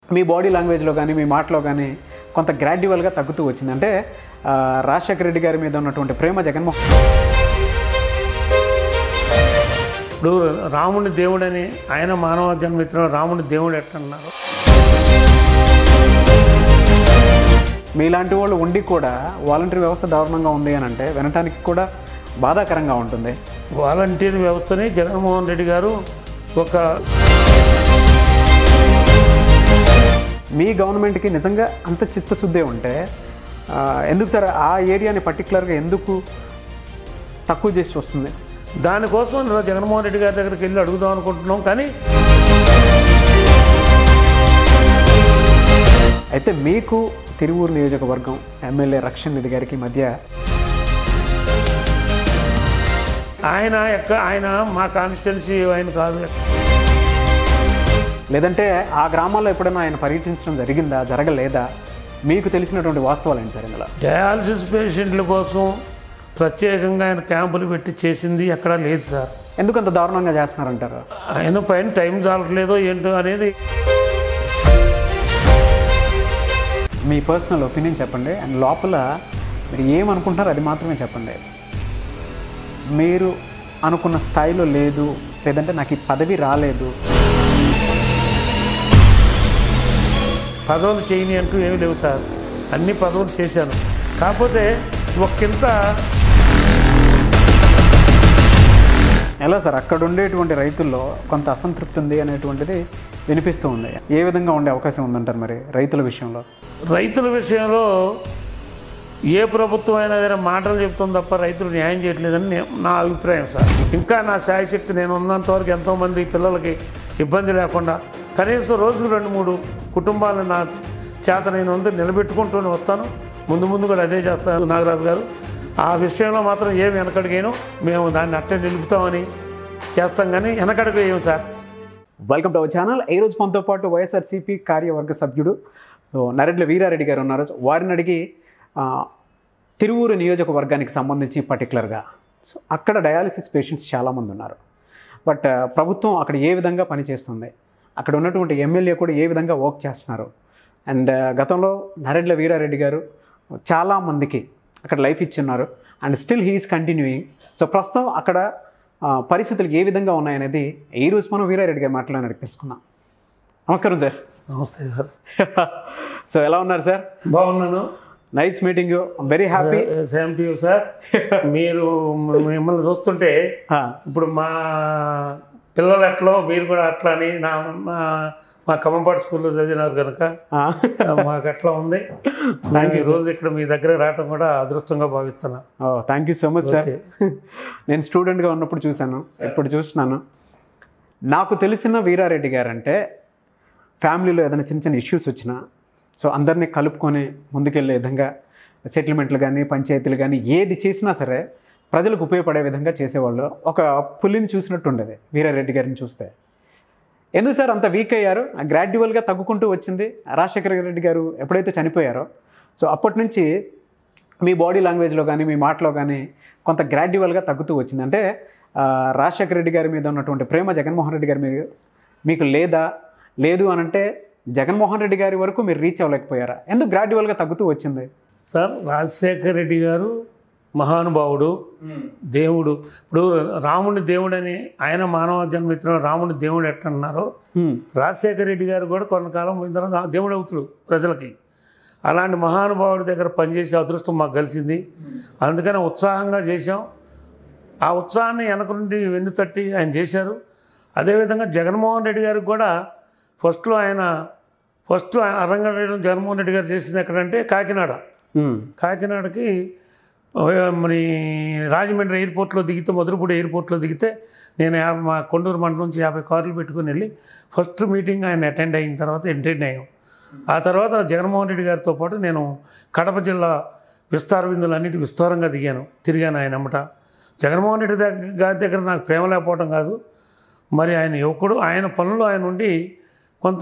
మీ body లాంగ్వేజ్లో కానీ మీ మాటలో కానీ కొంత గ్రాడ్యువల్గా తగ్గుతూ వచ్చింది అంటే ఆ, రాజశేఖర రెడ్డి గారి మీద ఉన్నటువంటి ప్రేమ జగన్మోహన్ ఇప్పుడు రాముని దేవుడని ఆయన మానవ జన్మిత్రం రాముని దేవుడు ఎట్టన్నారు మీలాంటి వాళ్ళు ఉండి కూడా వాలంటరీ వ్యవస్థ దారుణంగా ఉంది అని అంటే వినటానికి కూడా బాధాకరంగా ఉంటుంది వాలంటీర్ వ్యవస్థని జగన్మోహన్ రెడ్డి గారు ఒక మీ గవర్నమెంట్కి నిజంగా అంత చిత్తశుద్ధి ఉంటే ఆ, ఎందుకు సార్ ఆ ఏరియాని పర్టికులర్గా ఎందుకు తక్కువ చేసి చూస్తుంది దానికోసం నేను జగన్మోహన్ రెడ్డి గారి దగ్గరికి వెళ్ళి అడుగుదాం అనుకుంటున్నాం కానీ అయితే మీకు తిరువూరు నియోజకవర్గం ఎమ్మెల్యే రక్షణ్ నిధి గారికి మధ్య ఆయన ఎక్క ఆయన మా కాన్స్టిట్యున్సీ ఆయన కాదు లేదంటే ఆ గ్రామాల్లో ఎప్పుడైనా ఆయన పర్యటించడం జరిగిందా జరగలేదా మీకు తెలిసినటువంటి వాస్తవాలు ఏంటి సార్ ఇందులో డయాలసిస్ పేషెంట్ల కోసం ప్రత్యేకంగా ఆయన క్యాంపులు పెట్టి చేసింది ఎక్కడా లేదు సార్ ఎందుకు అంత దారుణంగా చేస్తున్నారంటారు ఆయన పైన టైం చాలట్లేదో ఏంటో అనేది మీ పర్సనల్ ఒపీనియన్ చెప్పండి అండ్ లోపల మీరు ఏమనుకుంటున్నారో అది మాత్రమే చెప్పండి మీరు అనుకున్న స్థాయిలో లేదు లేదంటే నాకు ఈ పదవి రాలేదు పదవులు చేయని అంటూ ఏమీ లేవు సార్ అన్ని పదవులు చేశాను కాకపోతే ఒకంత ఎలా సార్ అక్కడ ఉండేటువంటి రైతుల్లో కొంత అసంతృప్తి ఉంది అనేటువంటిది వినిపిస్తూ ఉంది ఏ విధంగా ఉండే అవకాశం ఉందంటారు మరి రైతుల విషయంలో రైతుల విషయంలో ఏ ప్రభుత్వం అయినా ఏదైనా మాటలు చెప్తుంది తప్ప రైతులు న్యాయం చేయట్లేదని నే- నా అభిప్రాయం సార్ ఇంకా నా శాయశక్తి నేను ఉన్నంత వరకు ఎంతోమంది పిల్లలకి ఇబ్బంది లేకుండా కనీసం రోజుకు రెండు మూడు కుటుంబాలను నా చేత నేను వంతు నిలబెట్టుకుంటూనే వస్తాను ముందు ముందు కూడా అదే చేస్తాను నాగరాజు గారు ఆ విషయంలో మాత్రం ఏమి వెనకడిగాను మేము దాన్ని అట్టే నిలుపుతామని చేస్తాం కానీ వెనకడుగు వేయం sir welcome to our channel ఈ రోజు మనతో పాటు వైఎస్ఆర్సీపీ కార్యవర్గ సభ్యుడు సో నరెడ్ల వీరారెడ్డి గారు ఉన్నారు వారిని అడిగి ఆ, తిరువూరు నియోజకవర్గానికి సంబంధించి పర్టికులర్గా సో అక్కడ డయాలసిస్ పేషెంట్స్ చాలామంది ఉన్నారు బట్ ఆ, ప్రభుత్వం అక్కడ ఏ విధంగా పనిచేస్తుంది అక్కడ ఉన్నటువంటి ఎమ్మెల్యే కూడా ఏ విధంగా వర్క్ చేస్తున్నారు అండ్ ఆ, గతంలో నరెడ్ల వీరారెడ్డి గారు చాలామందికి అక్కడ లైఫ్ ఇచ్చున్నారు and still he's continuing so ప్రస్తుతం అక్కడ ఆ, పరిస్థితులు ఏ విధంగా ఉన్నాయనేది ఈ రోజు మనం వీరారెడ్డి గారు మాట్లాడినట్టు తెలుసుకుందాం నమస్కారం సార్ నమస్తే సార్ సో ఎలా ఉన్నారు సార్ బాగున్నాను nice meeting you very happy same to you sir మీరు మిమ్మల్ని చూస్తుంటే ఇప్పుడు మా పిల్లలు ఎట్లో మీరు కూడా అట్లా అని నా మా- మా ఖమ్మంపాటి స్కూల్లో చదివినారు కనుక మాకు అట్లా ఉంది నాకు ఈ రోజు ఇక్కడ మీ దగ్గర రావటం కూడా అదృష్టంగా భావిస్తున్నా thank you so much sir Okay. నేను స్టూడెంట్గా ఉన్నప్పుడు చూశాను ఎప్పుడు చూస్తున్నాను నాకు తెలిసిన వీరారెడ్డి గారు అంటే ఫ్యామిలీలో ఏదైనా చిన్న చిన్న ఇష్యూస్ వచ్చినా సో అందరినీ కలుపుకొని ముందుకెళ్ళే విధంగా సెటిల్మెంట్లు కానీ పంచాయతీలు కానీ ఏది చేసినా సరే ప్రజలకు ఉపయోగపడే విధంగా చేసేవాళ్ళు ఒక పులిని చూసినట్టు ఉండేది వీరారెడ్డి గారిని చూస్తే ఎందుకు సార్ అంత వీక్ అయ్యారు గ్రాడ్యువల్గా తగ్గుకుంటూ వచ్చింది రాజశేఖర రెడ్డి గారు ఎప్పుడైతే చనిపోయారో సో అప్పటి నుంచి మీ బాడీ లాంగ్వేజ్లో కానీ మీ మాటలో కానీ కొంత గ్రాడ్యువల్గా తగ్గుతూ వచ్చింది అంటే ఆ, రాజశేఖర రెడ్డి గారి మీద ఉన్నటువంటి ప్రేమ జగన్మోహన్ రెడ్డి గారి మీద మీకు లేదా లేదు అని అంటే జగన్మోహన్ రెడ్డి గారి వరకు మీరు రీచ్ అవ్వలేకపోయారా ఎందుకు గ్రాడ్యువల్గా తగ్గుతూ వచ్చింది సార్ రాజశేఖర్ రెడ్డి గారు మహానుభావుడు దేవుడు ఇప్పుడు రాముని దేవుడని ఆయన మానవ జన్మిత్రం రాముని దేవుడు ఎట్టన్నారో హ్మ్. రాజశేఖర రెడ్డి గారు కూడా కొంతకాలం పోయిన తర్వాత ఆ దేవుడు అవుతుడు ప్రజలకి అలాంటి మహానుభావుడి దగ్గర పనిచేసే అదృష్టం మాకు కలిసింది అందుకని ఉత్సాహంగా చేశాం ఆ ఉత్సాహాన్ని వెనక నుండి వెన్ను తట్టి ఆయన చేశారు అదేవిధంగా జగన్మోహన్ రెడ్డి గారికి కూడా ఫస్ట్లో ఆయన ఫస్ట్ ఆయన అరంగరేయడం జగన్మోహన్ రెడ్డి గారు చేసింది ఎక్కడంటే కాకినాడ హ్మ్. కాకినాడకి ఆ, మరి రాజమండ్రి ఎయిర్పోర్ట్లో దిగితే మధురపూడి ఎయిర్పోర్ట్లో దిగితే నేను యా- మా కొండూరు మండలం నుంచి యాభై కార్లు పెట్టుకుని వెళ్ళి ఫస్ట్ మీటింగ్ ఆయన అటెండ్ అయిన తర్వాత అటెండ్ అయ్యాం ఆ తర్వాత జగన్మోహన్ రెడ్డి గారితో పాటు నేను కడప జిల్లా విస్తార విందులన్నిటి విస్తారంగా దిగాను తిరిగాను ఆయన అమ్మట జగన్మోహన్ రెడ్డి దగ్గర గారి దగ్గర నాకు ప్రేమ లేకపోవడం కాదు మరి ఆయన యువకుడు ఆయన పనులు ఆయన ఉండి కొంత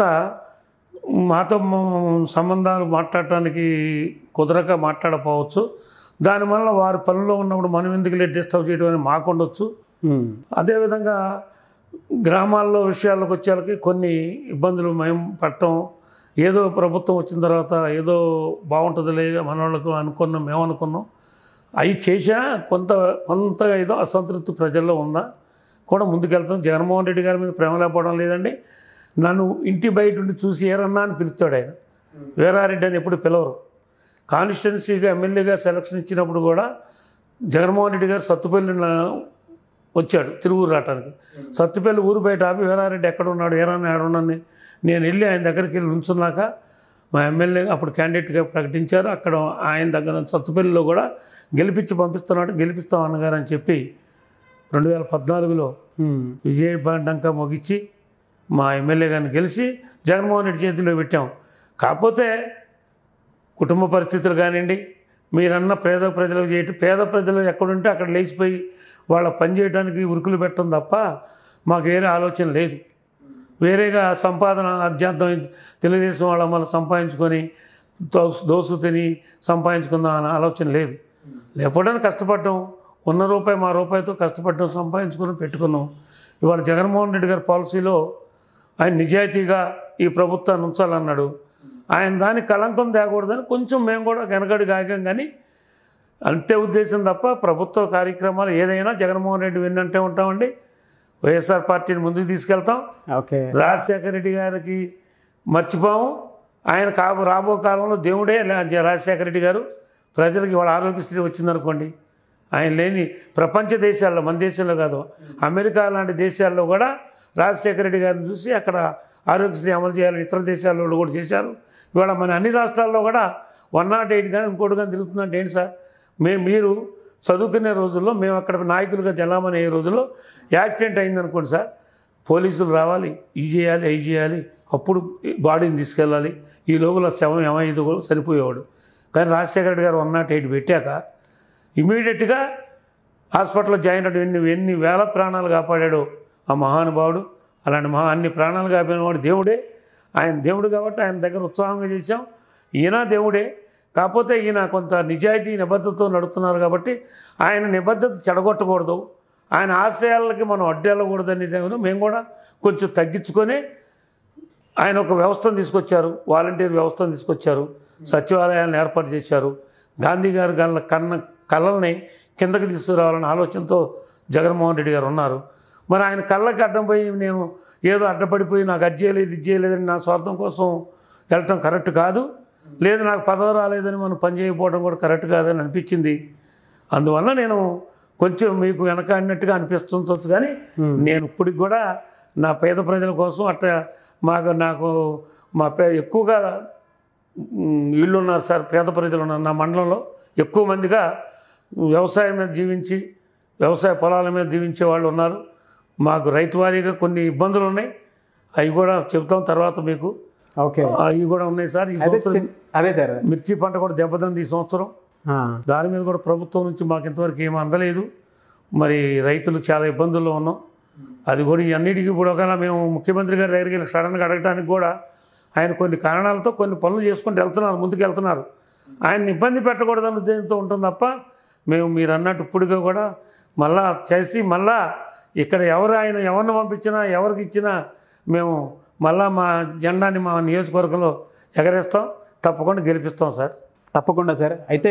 మాతో మ- సంబంధాలు మాట్లాడటానికి కుదరక మాట్లాడకపోవచ్చు దానివల్ల వారి పనుల్లో ఉన్నప్పుడు మనం ఎందుకు లేట్ డిస్టర్బ్ చేయడం అని మాకు ఉండొచ్చు హ్మ్. అదేవిధంగా గ్రామాల్లో విషయాలకు వచ్చేళ్ళకి కొన్ని ఇబ్బందులు మేము పడటం ఏదో ప్రభుత్వం వచ్చిన తర్వాత ఏదో బాగుంటుందిలే మన వాళ్ళకు అనుకున్నాం మేము అనుకున్నాం అవి చేసినా కొంత కొంత ఏదో అసంతృప్తి ప్రజల్లో ఉందా కూడా ముందుకెళ్తాం జగన్మోహన్ రెడ్డి గారి మీద ప్రేమ లేకపోవడం లేదండి నన్ను ఇంటి బయట ఉండి చూసి ఏరన్నా అని పిలుస్తాడు ఆయన వీరారెడ్డి అని ఎప్పుడు పిలవరు కాన్స్టిట్యున్సీగా ఎమ్మెల్యేగా సెలక్షన్ ఇచ్చినప్పుడు కూడా జగన్మోహన్ రెడ్డి గారు సత్తుపల్లి వచ్చాడు తిరువురు రావటానికి సత్తుపల్లి ఊరు బయట ఆపి వీరారెడ్డి ఎక్కడ ఉన్నాడు ఏరన్నా ఏడున్నాను నేను వెళ్ళి ఆయన దగ్గరికి వెళ్ళి నుంచున్నాక మా ఎమ్మెల్యే అప్పుడు క్యాండిడేట్గా ప్రకటించారు అక్కడ ఆయన దగ్గర సత్తుపల్లిలో కూడా గెలిపించి పంపిస్తున్నాడు గెలిపిస్తాం అన్నగారు అని చెప్పి రెండు వేల పద్నాలుగులో ఉమ్, విజయ డంకా మొగిచ్చి మా ఎమ్మెల్యే గారిని గెలిచి జగన్మోహన్ రెడ్డి చేతిలో పెట్టాం కాకపోతే కుటుంబ పరిస్థితులు కానివ్వండి మీరన్న పేద ప్రజలకు చేయటం పేద ప్రజలు ఎక్కడుంటే అక్కడ లేచిపోయి వాళ్ళ పని చేయడానికి ఉరుకులు పెట్టడం తప్ప మాకు వేరే ఆలోచన లేదు వేరేగా సంపాదన అర్జార్థం తెలుగుదేశం వాళ్ళ మళ్ళీ సంపాదించుకొని దోసు దోసు తిని సంపాదించుకుందాం అనే ఆలోచన లేదు లేకపోవడానికి కష్టపడ్డాం ఉన్న రూపాయి మా రూపాయితో కష్టపడ్డాం సంపాదించుకుని పెట్టుకున్నాం ఇవాళ జగన్మోహన్ రెడ్డి గారి పాలసీలో ఆయన నిజాయితీగా ఈ ప్రభుత్వాన్ని ఉంచాలన్నాడు ఆయన దాని కళంకం తేకూడదని కొంచెం మేము కూడా వెనకడి గాయకం కానీ అంతే ఉద్దేశం తప్ప ప్రభుత్వ కార్యక్రమాలు ఏదైనా జగన్మోహన్ రెడ్డి విన్నంటే ఉంటామండి వైఎస్ఆర్ పార్టీని ముందుకు తీసుకెళ్తాం ఓకే రాజశేఖర రెడ్డి గారికి మర్చిపోము ఆయన కాబో రాబో కాలంలో దేవుడే లే- రాజశేఖర రెడ్డి గారు ప్రజలకి వాళ్ళ ఆరోగ్యశ్రీ వచ్చిందనుకోండి ఆయన లేని ప్రపంచ దేశాల్లో మన దేశంలో కాదు అమెరికా లాంటి దేశాల్లో కూడా రాజశేఖర రెడ్డి గారిని చూసి అక్కడ ఆరోగ్యశ్రీ అమలు చేయాలని ఇతర దేశాల్లో కూడా చేశారు ఇవాళ మన అన్ని రాష్ట్రాల్లో కూడా వన్ నాట్ ఎయిట్ కానీ ఇంకోటి కానీ తిరుగుతుందంటే ఏంటి సార్ మేము మీరు చదువుకునే రోజుల్లో మేము అక్కడ నాయకులుగా జలామని అయ్యే రోజుల్లో యాక్సిడెంట్ అయిందనుకోండి సార్ పోలీసులు రావాలి ఇది చేయాలి అవి చేయాలి అప్పుడు బాడీని తీసుకెళ్ళాలి ఈ లోపల శవం ఏమైందో కూడా సరిపోయేవాడు కానీ రాజశేఖర రెడ్డి గారు వన్ నాట్ ఎయిట్ పెట్టాక ఇమీడియట్గా హాస్పిటల్లో జాయిన్ అవ్వడం ఎన్ని ఎన్ని వేల ప్రాణాలు కాపాడాడో ఆ మహానుభావుడు అలాంటి మహా అన్ని ప్రాణాలు కాపాడినవాడు దేవుడే ఆయన దేవుడు కాబట్టి ఆయన దగ్గర ఉత్సాహంగా చేశాం ఈయన దేవుడే కాకపోతే ఈయన కొంత నిజాయితీ నిబద్ధతతో నడుస్తున్నారు కాబట్టి ఆయన నిబద్ధత చెడగొట్టకూడదు ఆయన ఆశయాలకి మనం అడ్డెళ్ళకూడదని మేము కూడా కొంచెం తగ్గించుకొని ఆయన ఒక వ్యవస్థను తీసుకొచ్చారు వాలంటీర్ వ్యవస్థను తీసుకొచ్చారు సచివాలయాలను ఏర్పాటు చేశారు గాంధీ గారు గల కన్న కళల్ని కిందకి తీసుకురావాలనే ఆలోచనతో జగన్మోహన్ రెడ్డి గారు ఉన్నారు మరి ఆయన కళ్ళకి అడ్డం పోయి నేను ఏదో అడ్డపడిపోయి నాకు అది చేయలేదు ఇది చేయలేదని నా స్వార్థం కోసం వెళ్ళటం కరెక్ట్ కాదు లేదు నాకు పదవి రాలేదని మనం పని చేయకపోవడం కూడా కరెక్ట్ కాదని అనిపించింది అందువల్ల నేను కొంచెం మీకు వెనకాడినట్టుగా అనిపిస్తుండొచ్చు కానీ నేను ఇప్పటికి కూడా నా పేద ప్రజల కోసం అట్లా మాకు నాకు మా పే ఎక్కువగా ఉమ్, వీళ్ళు ఉన్నారు సార్ పేద ప్రజలు ఉన్నారు నా మండలంలో ఎక్కువ మందిగా వ్యవసాయం మీద జీవించి వ్యవసాయ పొలాల మీద జీవించే వాళ్ళు ఉన్నారు మాకు రైతు వారీగా కొన్ని ఇబ్బందులు ఉన్నాయి అవి కూడా చెప్తాం తర్వాత మీకు ఓకే అవి కూడా ఉన్నాయి సార్ ఈ అదే సంవత్సరం చిన్- అదే సార్ మిర్చి పంట కూడా దెబ్బతింది ఈ సంవత్సరం ఆ, దాని మీద కూడా ప్రభుత్వం నుంచి మాకు ఇంతవరకు ఏం అందలేదు మరి రైతులు చాలా ఇబ్బందుల్లో ఉన్నాం అది కూడా ఈ అన్నిటికీ కూడా ఒకవేళ మేము ముఖ్యమంత్రి గారి దగ్గరికి వెళ్ళి సడన్గా అడగటానికి కూడా ఆయన కొన్ని కారణాలతో కొన్ని పనులు చేసుకుంటూ వెళ్తున్నారు ముందుకు వెళ్తున్నారు ఆయన ఇబ్బంది పెట్టకూడదన్న ఉద్దేశంతో ఉంటుంది తప్ప మేము మీరు అన్నట్టు ఇప్పుడుగా కూడా మళ్ళా చేసి మళ్ళా ఇక్కడ ఎవరు ఆయన ఎవరిని పంపించినా ఎవరికి ఇచ్చినా మేము మళ్ళా మా జెండాని మా నియోజకవర్గంలో ఎగరేస్తాం తప్పకుండా గెలిపిస్తాం సార్ తప్పకుండా సార్ అయితే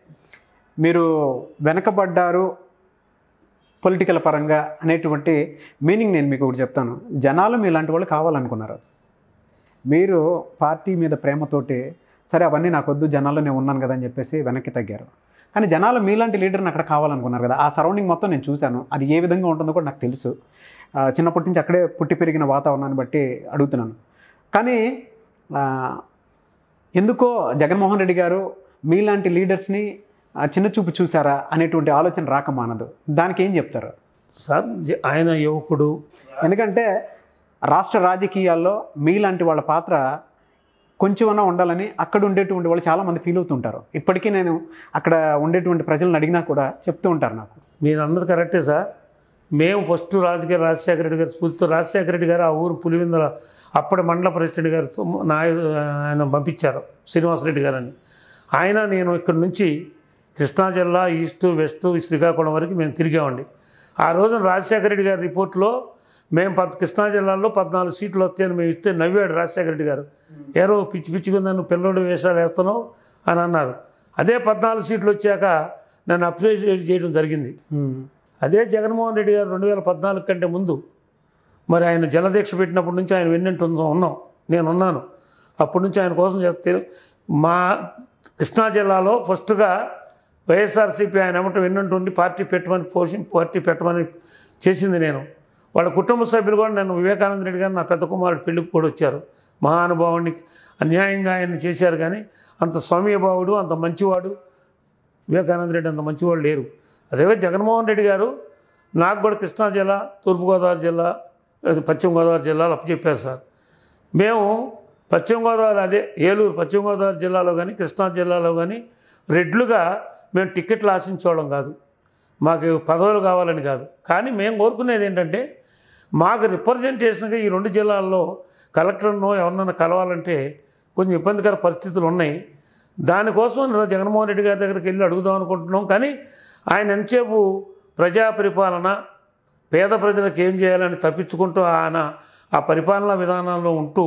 మీరు వెనకబడ్డారు పొలిటికల్ పరంగా అనేటువంటి మీనింగ్ నేను మీకు ఒకటి చెప్తాను జనాలు మీలాంటి వాళ్ళు కావాలనుకున్నారు మీరు పార్టీ మీద ప్రేమతోటి సరే అవన్నీ నాకు వద్దు జనాల్లో నేను ఉన్నాను కదా అని చెప్పేసి వెనక్కి తగ్గారు కానీ జనాలు మీలాంటి లీడర్ని అక్కడ కావాలనుకున్నారు కదా ఆ సరౌండింగ్ మొత్తం నేను చూశాను అది ఏ విధంగా ఉంటుందో కూడా నాకు తెలుసు ఆ, చిన్నప్పటి నుంచి అక్కడే పుట్టి పెరిగిన వాతావరణాన్ని బట్టి అడుగుతున్నాను కానీ ఆ, ఎందుకో జగన్మోహన్ రెడ్డి గారు మీలాంటి లీడర్స్ని ఆ, చిన్న చూపు చూసారా అనేటువంటి ఆలోచన రాక మానదు దానికి ఏం చెప్తారు సార్ జ- ఆయన యువకుడు ఎందుకంటే రాష్ట్ర రాజకీయాల్లో మీలాంటి వాళ్ళ పాత్ర కొంచెమన్నా ఉండాలని అక్కడ ఉండేటువంటి వాళ్ళు చాలామంది ఫీల్ అవుతుంటారు ఇప్పటికీ నేను అక్కడ ఉండేటువంటి ప్రజలను అడిగినా కూడా చెప్తూ ఉంటారు నాకు మీరు అన్నది కరెక్టే సార్ మేము ఫస్ట్ రాజకీయ రాజశేఖర రెడ్డి గారి స్ఫూర్తితో రాజశేఖర రెడ్డి గారు ఆ ఊరు పులివెందుల అప్పటి మండల ప్రెసిడెంట్ గారితో నాయ ఆయన పంపించారు శ్రీనివాసరెడ్డి గారని ఆయన నేను ఇక్కడ నుంచి కృష్ణా జిల్లా ఈస్ట్ వెస్ట్ శ్రీకాకుళం వరకు మేము తిరిగామండి ఆ రోజున రాజశేఖర రెడ్డి గారి రిపోర్ట్లో మేము పద్ కృష్ణా జిల్లాలో పద్నాలుగు సీట్లు వస్తాయని మేము ఇస్తే నవ్వాడు రాజశేఖర రెడ్డి గారు ఏరో పిచ్చి పిచ్చిగా నన్ను పిల్లోడు వేషాలు వేస్తున్నావు అని అన్నారు అదే పద్నాలుగు సీట్లు వచ్చాక నన్ను అప్రిషియేట్ చేయడం జరిగింది ఉమ్. అదే జగన్మోహన్ రెడ్డి గారు రెండు వేల పద్నాలుగు కంటే ముందు మరి ఆయన జలదీక్ష పెట్టినప్పటి నుంచి ఆయన వెన్నంటి ఉన్నాం నేను ఉన్నాను అప్పటి నుంచి ఆయన కోసం చేస్తే మా కృష్ణా జిల్లాలో ఫస్ట్గా వైఎస్ఆర్సీపీ ఆయన ఏమంటే వెన్నంటి ఉండి పార్టీ పెట్టమని పోషి పార్టీ పెట్టమని చేసింది నేను వాళ్ళ కుటుంబ సభ్యులు కూడా నన్ను వివేకానంద రెడ్డి గారు నా పెద్ద కుమారుడు పెళ్ళికి కూడా వచ్చారు మహానుభావుడికి అన్యాయంగా ఆయన చేశారు కానీ అంత సౌమ్యభావుడు అంత మంచివాడు వివేకానంద రెడ్డి అంత మంచివాళ్ళు లేరు అదే జగన్మోహన్ రెడ్డి గారు నాకు కూడా కృష్ణా జిల్లా తూర్పుగోదావరి జిల్లా అది పశ్చిమ గోదావరి జిల్లాలో అప్పచెప్పారు సార్ మేము పశ్చిమ గోదావరి అదే ఏలూరు పశ్చిమ గోదావరి జిల్లాలో కానీ కృష్ణా జిల్లాలో కానీ రెడ్లుగా మేము టికెట్లు ఆశించేవాళ్ళం కాదు మాకు పదవులు కావాలని కాదు కానీ మేము కోరుకునేది ఏంటంటే మాకు రిప్రజెంటేషన్గా ఈ రెండు జిల్లాల్లో కలెక్టర్నో ఎవరినైనా కలవాలంటే కొంచెం ఇబ్బందికర పరిస్థితులు ఉన్నాయి దానికోసం రా- జగన్మోహన్ రెడ్డి గారి దగ్గరికి వెళ్ళి అడుగుదాం అనుకుంటున్నాం కానీ ఆయన ఎంతసేపు ప్రజా పరిపాలన పేద ప్రజలకు ఏం చేయాలని తప్పించుకుంటూ ఆయన ఆ పరిపాలనా విధానంలో ఉంటూ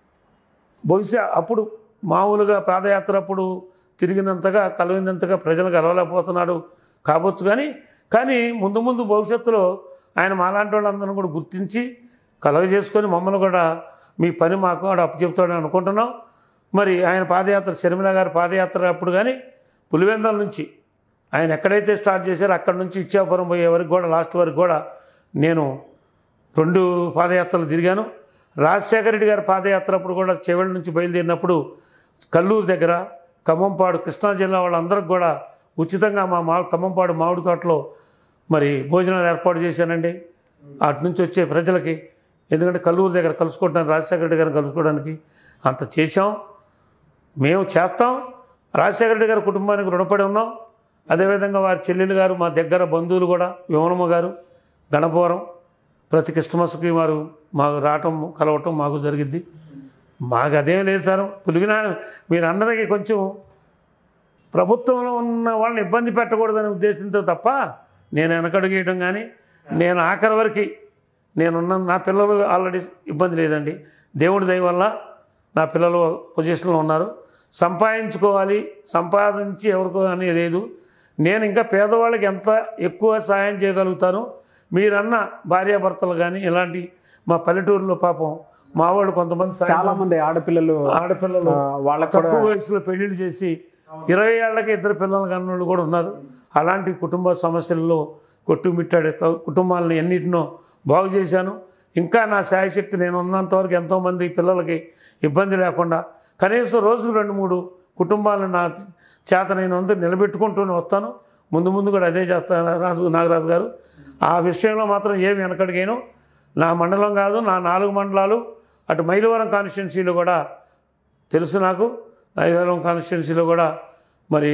బహుశా అప్పుడు మామూలుగా పాదయాత్ర అప్పుడు తిరిగినంతగా కలవినంతగా ప్రజలు కలవలేకపోతున్నాడు కావచ్చు కానీ కానీ ముందు ముందు భవిష్యత్తులో ఆయన మాలాంటి వాళ్ళందరినీ కూడా గుర్తించి కలగ చేసుకొని మమ్మల్ని కూడా మీ పని మాకు ఆడ అప్పచెప్తాడని అనుకుంటున్నాం మరి ఆయన పాదయాత్ర శర్మిల గారి పాదయాత్ర అప్పుడు కానీ పులివెందల నుంచి ఆయన ఎక్కడైతే స్టార్ట్ చేశారో అక్కడ నుంచి ఇచ్చాపురం పోయే వరకు కూడా లాస్ట్ వరకు కూడా నేను రెండు పాదయాత్రలు తిరిగాను రాజశేఖర రెడ్డి గారి పాదయాత్ర అప్పుడు కూడా చెవెళ్ళ నుంచి బయలుదేరినప్పుడు కల్లూరు దగ్గర ఖమ్మంపాడు కృష్ణా జిల్లా వాళ్ళందరికి కూడా ఉచితంగా మా మా ఖమ్మంపాడు మామిడి తోటలో మరి భోజనాలు ఏర్పాటు చేశానండి అటు నుంచి వచ్చే ప్రజలకి ఎందుకంటే కల్లూరు దగ్గర కలుసుకోవడానికి రాజశేఖర రెడ్డి గారిని కలుసుకోవడానికి అంత చేశాం మేము చేస్తాం రాజశేఖర రెడ్డి గారి కుటుంబానికి రుణపడి ఉన్నాం అదేవిధంగా వారి చెల్లెలు గారు మా దగ్గర బంధువులు కూడా విమలమ్మ గారు గణపవరం ప్రతి క్రిస్టమస్కి వారు మాకు రావటం కలవటం మాకు జరిగిద్ది మాకు అదేం లేదు సార్ పులిగిన మీరు అన్నది కొంచెం ప్రభుత్వంలో ఉన్న వాళ్ళని ఇబ్బంది పెట్టకూడదనే ఉద్దేశంతో తప్ప నేను వెనకడుగేయడం కానీ నేను ఆఖరి వరకు నేనున్న నా పిల్లలు ఆల్రెడీ ఇబ్బంది లేదండి దేవుడి దయ వల్ల నా పిల్లలు పొజిషన్లో ఉన్నారు సంపాదించుకోవాలి సంపాదించి ఎవరికో అని లేదు నేను ఇంకా పేదవాళ్ళకి ఎంత ఎక్కువ సాయం చేయగలుగుతాను మీరన్న భార్యాభర్తలు కానీ ఇలాంటి మా పల్లెటూరులో పాపం మా వాళ్ళు కొంతమంది సాయం చాలా మంది ఆడపిల్లలు ఆడపిల్లలు ఆ, వాళ్ళకు కూడా తక్కువ వయసులో పెళ్లిళ్ళు చేసి ఇరవై ఏళ్ళకి ఇద్దరు పిల్లలు కన్నోళ్ళు కూడా ఉన్నారు అలాంటి కుటుంబ సమస్యల్లో కొట్టుమిట్టాడే క- కుటుంబాలను ఎన్నిటినో బాగు చేశాను ఇంకా నా శాయశక్తి నేను ఉన్నంత వరకు ఎంతోమంది పిల్లలకి ఇబ్బంది లేకుండా కనీసం రోజుకు రెండు మూడు కుటుంబాలను నా చేతనైనంత నిలబెట్టుకుంటూనే వస్తాను ముందు ముందు కూడా అదే చేస్తాను రాజు నాగరాజు గారు ఆ విషయంలో మాత్రం ఏమి వెనకడిగాను నా మండలం కాదు నా నాలుగు మండలాలు అటు మైలవరం కాన్స్టిట్యున్సీలో కూడా తెలుసు నాకు మైలవరం కాన్స్టిట్యున్సీలో కూడా మరి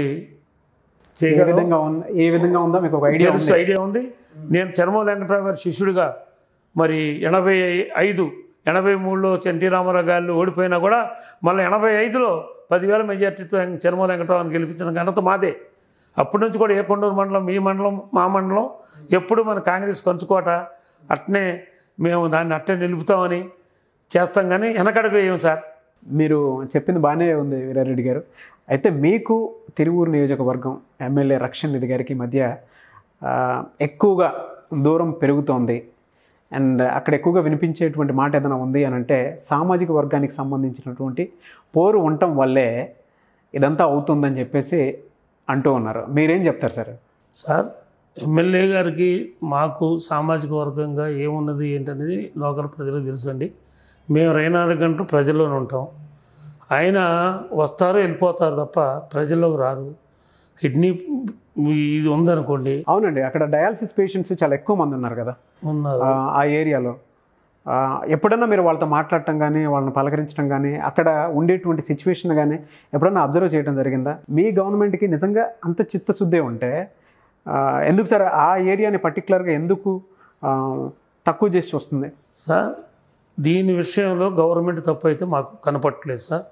ఏ చేయగలను విధంగా ఉందా ఏ విధంగా ఉందో మీకు ఒక ఐడియా తెలుసు ఐడియా ఉంది నేను చర్మ వెంకటరావు గారి శిష్యుడిగా మరి ఎనభై ఐదు ఎనభై మూడులో ఎన్టీ రామారావు గారు ఓడిపోయినా కూడా మళ్ళీ ఎనభై ఐదులో పదివేల మెజార్టీతో చర్మ వెంకటరావుని గెలిపించిన ఘనత మాదే అప్పటి నుంచి కూడా ఏ కొండూరు మండలం మీ మండలం మా మండలం ఎప్పుడు మన కాంగ్రెస్ కంచుకోట అట్నే మేము దాన్ని అట్టే నిలుపుతామని చేస్తాం కానీ వెనకడుగు వేయం సార్ మీరు చెప్పింది బాగానే ఉంది వీరారెడ్డి గారు అయితే మీకు తిరువూరు నియోజకవర్గం ఎమ్మెల్యే రక్షణ్ నిధి గారికి మధ్య ఆ, ఎక్కువగా దూరం పెరుగుతోంది అండ్ అక్కడ ఎక్కువగా వినిపించేటువంటి మాట ఏదైనా ఉంది అని అంటే సామాజిక వర్గానికి సంబంధించినటువంటి పోరు ఉండటం వల్లే ఇదంతా అవుతుందని చెప్పేసి అంటూ ఉన్నారు మీరేం చెప్తారు సార్ సార్ ఎమ్మెల్యే గారికి మాకు సామాజిక వర్గంగా ఏమున్నది ఏంటనేది లోకల్ ప్రజలకు తెలుసండి మేము ఇరవై నాలుగు గంటలు ప్రజల్లోనే ఉంటాం ఆయన వస్తారు వెళ్ళిపోతారు తప్ప ప్రజల్లోకి రారు కిడ్నీ ఇది ఉందనుకోండి అవునండి అక్కడ డయాలసిస్ పేషెంట్స్ చాలా ఎక్కువ మంది ఉన్నారు కదా ఉన్నారు ఆ, ఆ ఏరియాలో ఆ, ఎప్పుడన్నా మీరు వాళ్ళతో మాట్లాడటం కానీ వాళ్ళని పలకరించడం కానీ అక్కడ ఉండేటువంటి సిచ్యువేషన్ కానీ ఎప్పుడన్నా అబ్జర్వ్ చేయడం జరిగిందా మీ గవర్నమెంట్కి నిజంగా అంత చిత్తశుద్ధే ఉంటే ఆ, ఎందుకు సార్ ఆ ఏరియాని పర్టికులర్గా ఎందుకు ఆ, తక్కువ చేసి వస్తుంది సార్ దీని విషయంలో గవర్నమెంట్ తప్పు అయితే మాకు కనపట్టలేదు సార్